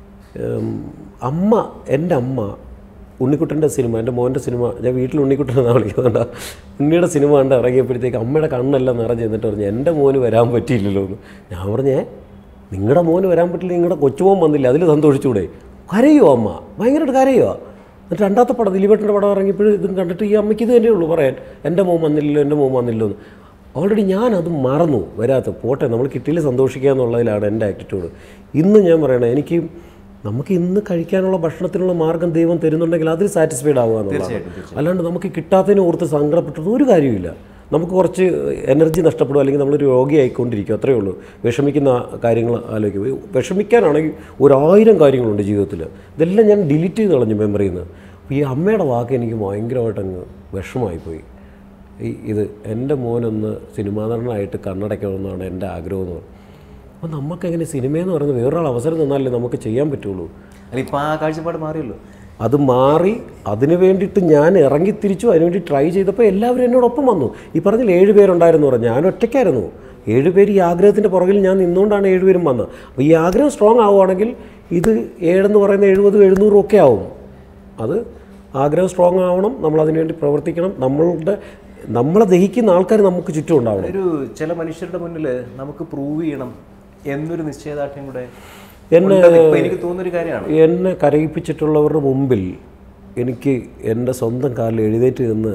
അമ്മ എൻ്റെ അമ്മ ഉണ്ണിക്കുട്ടൻ്റെ സിനിമ എൻ്റെ മോൻ്റെ സിനിമ ഞാൻ വീട്ടിൽ ഉണ്ണിക്കുട്ടൻ എന്നാണ് വിളിക്കുന്നുണ്ട് ഉണ്ണിയുടെ സിനിമ കണ്ട് ഇറങ്ങിയപ്പോഴത്തേക്ക് അമ്മയുടെ കണ്ണെല്ലാം നിറഞ്ഞ് എന്നിട്ട് പറഞ്ഞു എൻ്റെ മോന് വരാൻ പറ്റിയില്ലല്ലോ എന്ന് ഞാൻ പറഞ്ഞേ നിങ്ങളുടെ മോന് വരാൻ പറ്റില്ല നിങ്ങളുടെ കൊച്ചുമോൻ വന്നില്ല അതിൽ സന്തോഷിച്ചൂടെ കരയോ അമ്മ ഭയങ്കരമായിട്ട് കരയോ എന്നിട്ട് രണ്ടാമത്തെ പടം ദിലീപേട്ടൻ്റെ പടം ഇറങ്ങിയപ്പോഴും ഇതും കണ്ടിട്ട് ഈ അമ്മയ്ക്ക് ഇത് തന്നെയുള്ളൂ പറയാൻ എൻ്റെ മോൻ വന്നില്ലല്ലോ എൻ്റെ മോൻ വന്നില്ലല്ലോ എന്ന് ഓൾറെഡി ഞാനത് മറന്നു വരാത്ത പോട്ടെ നമ്മൾ കിട്ടിയിൽ സന്തോഷിക്കുക എന്നുള്ളതിലാണ് എൻ്റെ ആറ്റിറ്റ്യൂഡ് ഇന്ന് ഞാൻ പറയണേ എനിക്ക് നമുക്ക് ഇന്ന് കഴിക്കാനുള്ള ഭക്ഷണത്തിനുള്ള മാർഗം ദൈവം തരുന്നുണ്ടെങ്കിൽ അതിൽ സാറ്റിസ്ഫൈഡ് ആവുക എന്നുള്ളതാണ് അല്ലാണ്ട് നമുക്ക് കിട്ടാത്തതിനെ ഓർത്ത് സങ്കടപ്പെട്ടത് ഒരു കാര്യമില്ല നമുക്ക് കുറച്ച് എനർജി നഷ്ടപ്പെടും അല്ലെങ്കിൽ നമ്മളൊരു രോഗിയായിക്കൊണ്ടിരിക്കും അത്രയേ ഉള്ളൂ വിഷമിക്കുന്ന കാര്യങ്ങൾ ആലോചിക്കും വിഷമിക്കാനാണെങ്കിൽ ഒരായിരം കാര്യങ്ങളുണ്ട് ജീവിതത്തിൽ ഇതെല്ലാം ഞാൻ ഡിലീറ്റ് ചെയ്ത് കളഞ്ഞു മെമ്മറിയിൽ നിന്ന് അപ്പോൾ ഈ അമ്മയുടെ വാക്ക് എനിക്ക് ഭയങ്കരമായിട്ട് അങ്ങ് വിഷമമായിപ്പോയി ഈ ഇത് എൻ്റെ മോനൊന്ന് സിനിമാ നടനായിട്ട് കണ്ണടയ്ക്കണമെന്നാണ് എൻ്റെ ആഗ്രഹം എന്ന് പറഞ്ഞു അപ്പോൾ നമുക്കെങ്ങനെ സിനിമയെന്ന് പറയുന്നത് വേറൊരാൾ അവസരം തന്നാലേ നമുക്ക് ചെയ്യാൻ പറ്റുള്ളൂ അല്ല ഇപ്പൊ ആ കാഴ്ചപ്പാട് മാറിയല്ലോ അത് മാറി അതിനു വേണ്ടിയിട്ട് ഞാൻ ഇറങ്ങി തിരിച്ചു അതിനുവേണ്ടി ട്രൈ ചെയ്തപ്പോൾ എല്ലാവരും എന്നോടൊപ്പം വന്നു ഈ പറഞ്ഞിൽ ഏഴ് പേരുണ്ടായിരുന്നു പറഞ്ഞു ഞാൻ ഒറ്റയ്ക്കായിരുന്നു ഏഴ് പേര് ഈ ആഗ്രഹത്തിൻ്റെ പുറകിൽ ഞാൻ നിന്നുകൊണ്ടാണ് ഏഴുപേരും വന്നത് അപ്പോൾ ഈ ആഗ്രഹം സ്ട്രോങ് ആവുകയാണെങ്കിൽ ഇത് ഏഴെന്ന് പറയുന്ന എഴുപതും എഴുന്നൂറും ഒക്കെ ആവും അത് ആഗ്രഹം സ്ട്രോങ് ആവണം നമ്മൾ അതിനുവേണ്ടി പ്രവർത്തിക്കണം നമ്മളുടെ നമ്മളെ ദഹിക്കുന്ന ആൾക്കാർ നമുക്ക് ചുറ്റും ഉണ്ടാവണം ഒരു ചില മനുഷ്യരുടെ മുന്നിൽ നമുക്ക് പ്രൂവ് ചെയ്യണം എന്നൊരു നിശ്ചയദാർഢ്യം കൂടെ എന്നെ ഉണ്ടെന്ന് ഇപ്പൊ എനിക്ക് തോന്നുന്നൊരു കാര്യമാണ് എന്നെ കരയിപ്പിച്ചിട്ടുള്ളവരുടെ മുമ്പിൽ എനിക്ക് എൻ്റെ സ്വന്തം കാലിൽ എഴുന്നേറ്റ് നിന്ന്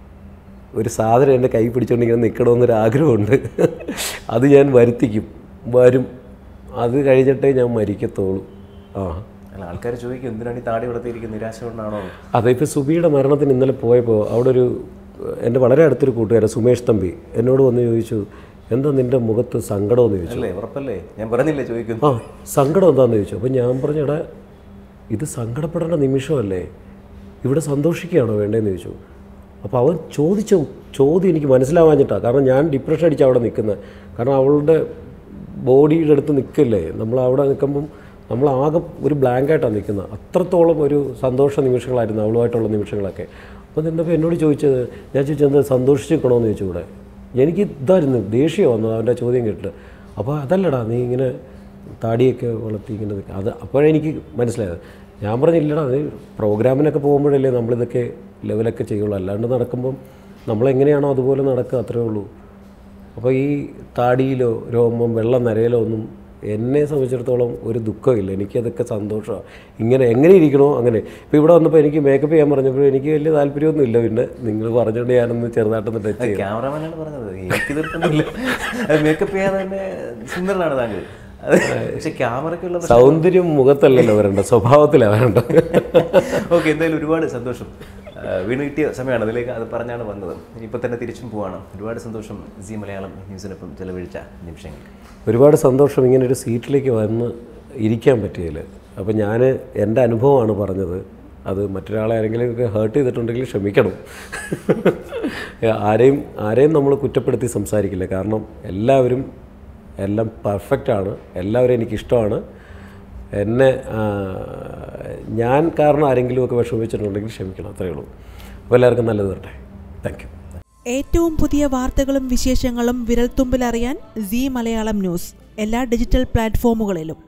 ഒരു സാധനം എൻ്റെ കൈ പിടിച്ചുകൊണ്ട് ഇങ്ങനെ നിൽക്കണമെന്നൊരു ആഗ്രഹമുണ്ട് അത് ഞാൻ വരുത്തിക്കും വരും അത് കഴിഞ്ഞിട്ടേ ഞാൻ മരിക്കത്തുള്ളൂ ആ അല്ല ആൾക്കാർ ചോദിക്കും എന്തിനാണ് ഈ താടി വളർത്തിയിരിക്കുന്നത് നിരാശ കൊണ്ടാണോ അതെ ഇപ്പോൾ സുബിയുടെ മരണത്തിന് ഇന്നലെ പോയപ്പോൾ അവിടെ ഒരു എൻ്റെ വളരെ അടുത്തൊരു കൂട്ടുകാരൻ സുമേഷ് തമ്പി എന്നോട് വന്ന് ചോദിച്ചു എന്താ നിൻ്റെ മുഖത്ത് സങ്കടമെന്ന് ചോദിച്ചു അല്ലേ ഉറപ്പല്ലേ ഞാൻ പറഞ്ഞില്ലേ ചോദിക്കുന്നു ആ സങ്കടം എന്താണെന്ന് ചോദിച്ചു അപ്പോൾ ഞാൻ പറഞ്ഞു എടാ ഇത് സങ്കടപ്പെടേണ്ട നിമിഷമല്ലേ ഇവിടെ സന്തോഷിക്കുകയാണോ വേണ്ടതെന്ന് ചോദിച്ചു അപ്പോൾ അവൻ ചോദിച്ച ചോദ്യം എനിക്ക് മനസ്സിലാവാഞ്ഞിട്ടാണ് കാരണം ഞാൻ ഡിപ്രഷൻ അടിച്ച് അവിടെ നിൽക്കുന്നത് കാരണം അവളുടെ ബോഡിയുടെ അടുത്ത് നിൽക്കില്ലേ നമ്മൾ അവിടെ നിൽക്കുമ്പം നമ്മൾ ആകെ ഒരു ബ്ലാങ്കായിട്ടാണ് നിൽക്കുന്നത് അത്രത്തോളം ഒരു സന്തോഷ നിമിഷങ്ങളായിരുന്നു അവളുമായിട്ടുള്ള നിമിഷങ്ങളൊക്കെ അപ്പോൾ നിന്നപ്പോൾ എന്നോട് ചോദിച്ചത് ഞാൻ ചോദിച്ചത് സന്തോഷിച്ചിരിക്കണമെന്ന് ചോദിച്ചു ഇവിടെ എനിക്ക് ഇതായിരുന്നു ദേഷ്യം വന്നത് അവൻ്റെ ചോദ്യം കേട്ടിട്ട് അപ്പോൾ അതല്ലടാ നീ ഇങ്ങനെ താടിയൊക്കെ വളർത്തി ഇങ്ങനെ നിൽക്കുക അത് അപ്പോഴെനിക്ക് മനസ്സിലായത് ഞാൻ പറഞ്ഞില്ലടാ അത് പ്രോഗ്രാമിനൊക്കെ പോകുമ്പോഴല്ലേ നമ്മളിതൊക്കെ ലെവലൊക്കെ ചെയ്യുള്ളൂ അല്ലാണ്ട് നടക്കുമ്പം നമ്മളെങ്ങനെയാണോ അതുപോലെ നടക്കുക അത്രേ ഉള്ളൂ അപ്പോൾ ഈ താടിയിലോ രോമം വെള്ളം നരയിലോ ഒന്നും എന്നെ സംബന്ധിച്ചിടത്തോളം ഒരു ദുഃഖമില്ല എനിക്കതൊക്കെ സന്തോഷമാണ് ഇങ്ങനെ എങ്ങനെ ഇരിക്കണോ അങ്ങനെ ഇപ്പോൾ ഇവിടെ വന്നപ്പോൾ എനിക്ക് മേക്കപ്പ് ചെയ്യാൻ പറഞ്ഞപ്പോൾ എനിക്ക് വലിയ താല്പര്യമൊന്നും ഇല്ല പിന്നെ നിങ്ങൾ പറഞ്ഞുകൊണ്ട് ഞാനൊന്ന് ചെറുതായിട്ടൊന്ന് ടച്ച് ചെയ്തു ക്യാമറമാനാണ് പറഞ്ഞത് എനിക്ക് തീർക്കുന്നില്ല മേക്കപ്പ് ചെയ്യാതെ തന്നെ സുന്ദരനാണ് താങ്കൾ അത് പക്ഷെ ക്യാമറയ്ക്കുള്ള സൗന്ദര്യം മുഖത്തല്ലല്ലോ വരണ്ട സ്വഭാവത്തിലാണ് വരണ്ട ഓക്കെ എന്തായാലും ഒരുപാട് സന്തോഷം ആ, വീണ് കിട്ടിയ സമയമാണ് അതിലേക്ക് അത് പറഞ്ഞാണ് വന്നത് ഇനിയിപ്പോൾ തന്നെ തിരിച്ചും പോവാണ് ഒരുപാട് സന്തോഷം സി മലയാളം ന്യൂസിനൊപ്പം ചെലവഴിച്ച നിമിഷങ്ങൾ ഒരുപാട് സന്തോഷം ഇങ്ങനെ ഒരു സീറ്റിലേക്ക് വന്ന് ഇരിക്കാൻ പറ്റിയതിൽ അപ്പോൾ ഞാൻ എൻ്റെ അനുഭവമാണ് പറഞ്ഞത് അത് മറ്റൊരാളെ ആരെങ്കിലും ഒക്കെ ഹേർട്ട് ചെയ്തിട്ടുണ്ടെങ്കിൽ ക്ഷമിക്കണം ആരെയും ആരെയും നമ്മൾ കുറ്റപ്പെടുത്തി സംസാരിക്കില്ല കാരണം എല്ലാവരും എല്ലാം പെർഫെക്റ്റാണ് എല്ലാവരും എനിക്കിഷ്ടമാണ് എന്നെ ആ, ഞാൻ കാരണം ആരെങ്കിലുമൊക്കെ വിഷമിച്ചിട്ടുണ്ടെങ്കിൽ ക്ഷമിക്കണം അത്രയേ ഉള്ളൂ അപ്പോൾ എല്ലാവർക്കും നല്ലത് തരട്ടെ താങ്ക് യു ഏറ്റവും പുതിയ വാർത്തകളും വിശേഷങ്ങളും വിരൽത്തുമ്പിലറിയാൻ സി മലയാളം ന്യൂസ് എല്ലാ ഡിജിറ്റൽ പ്ലാറ്റ്ഫോമുകളിലും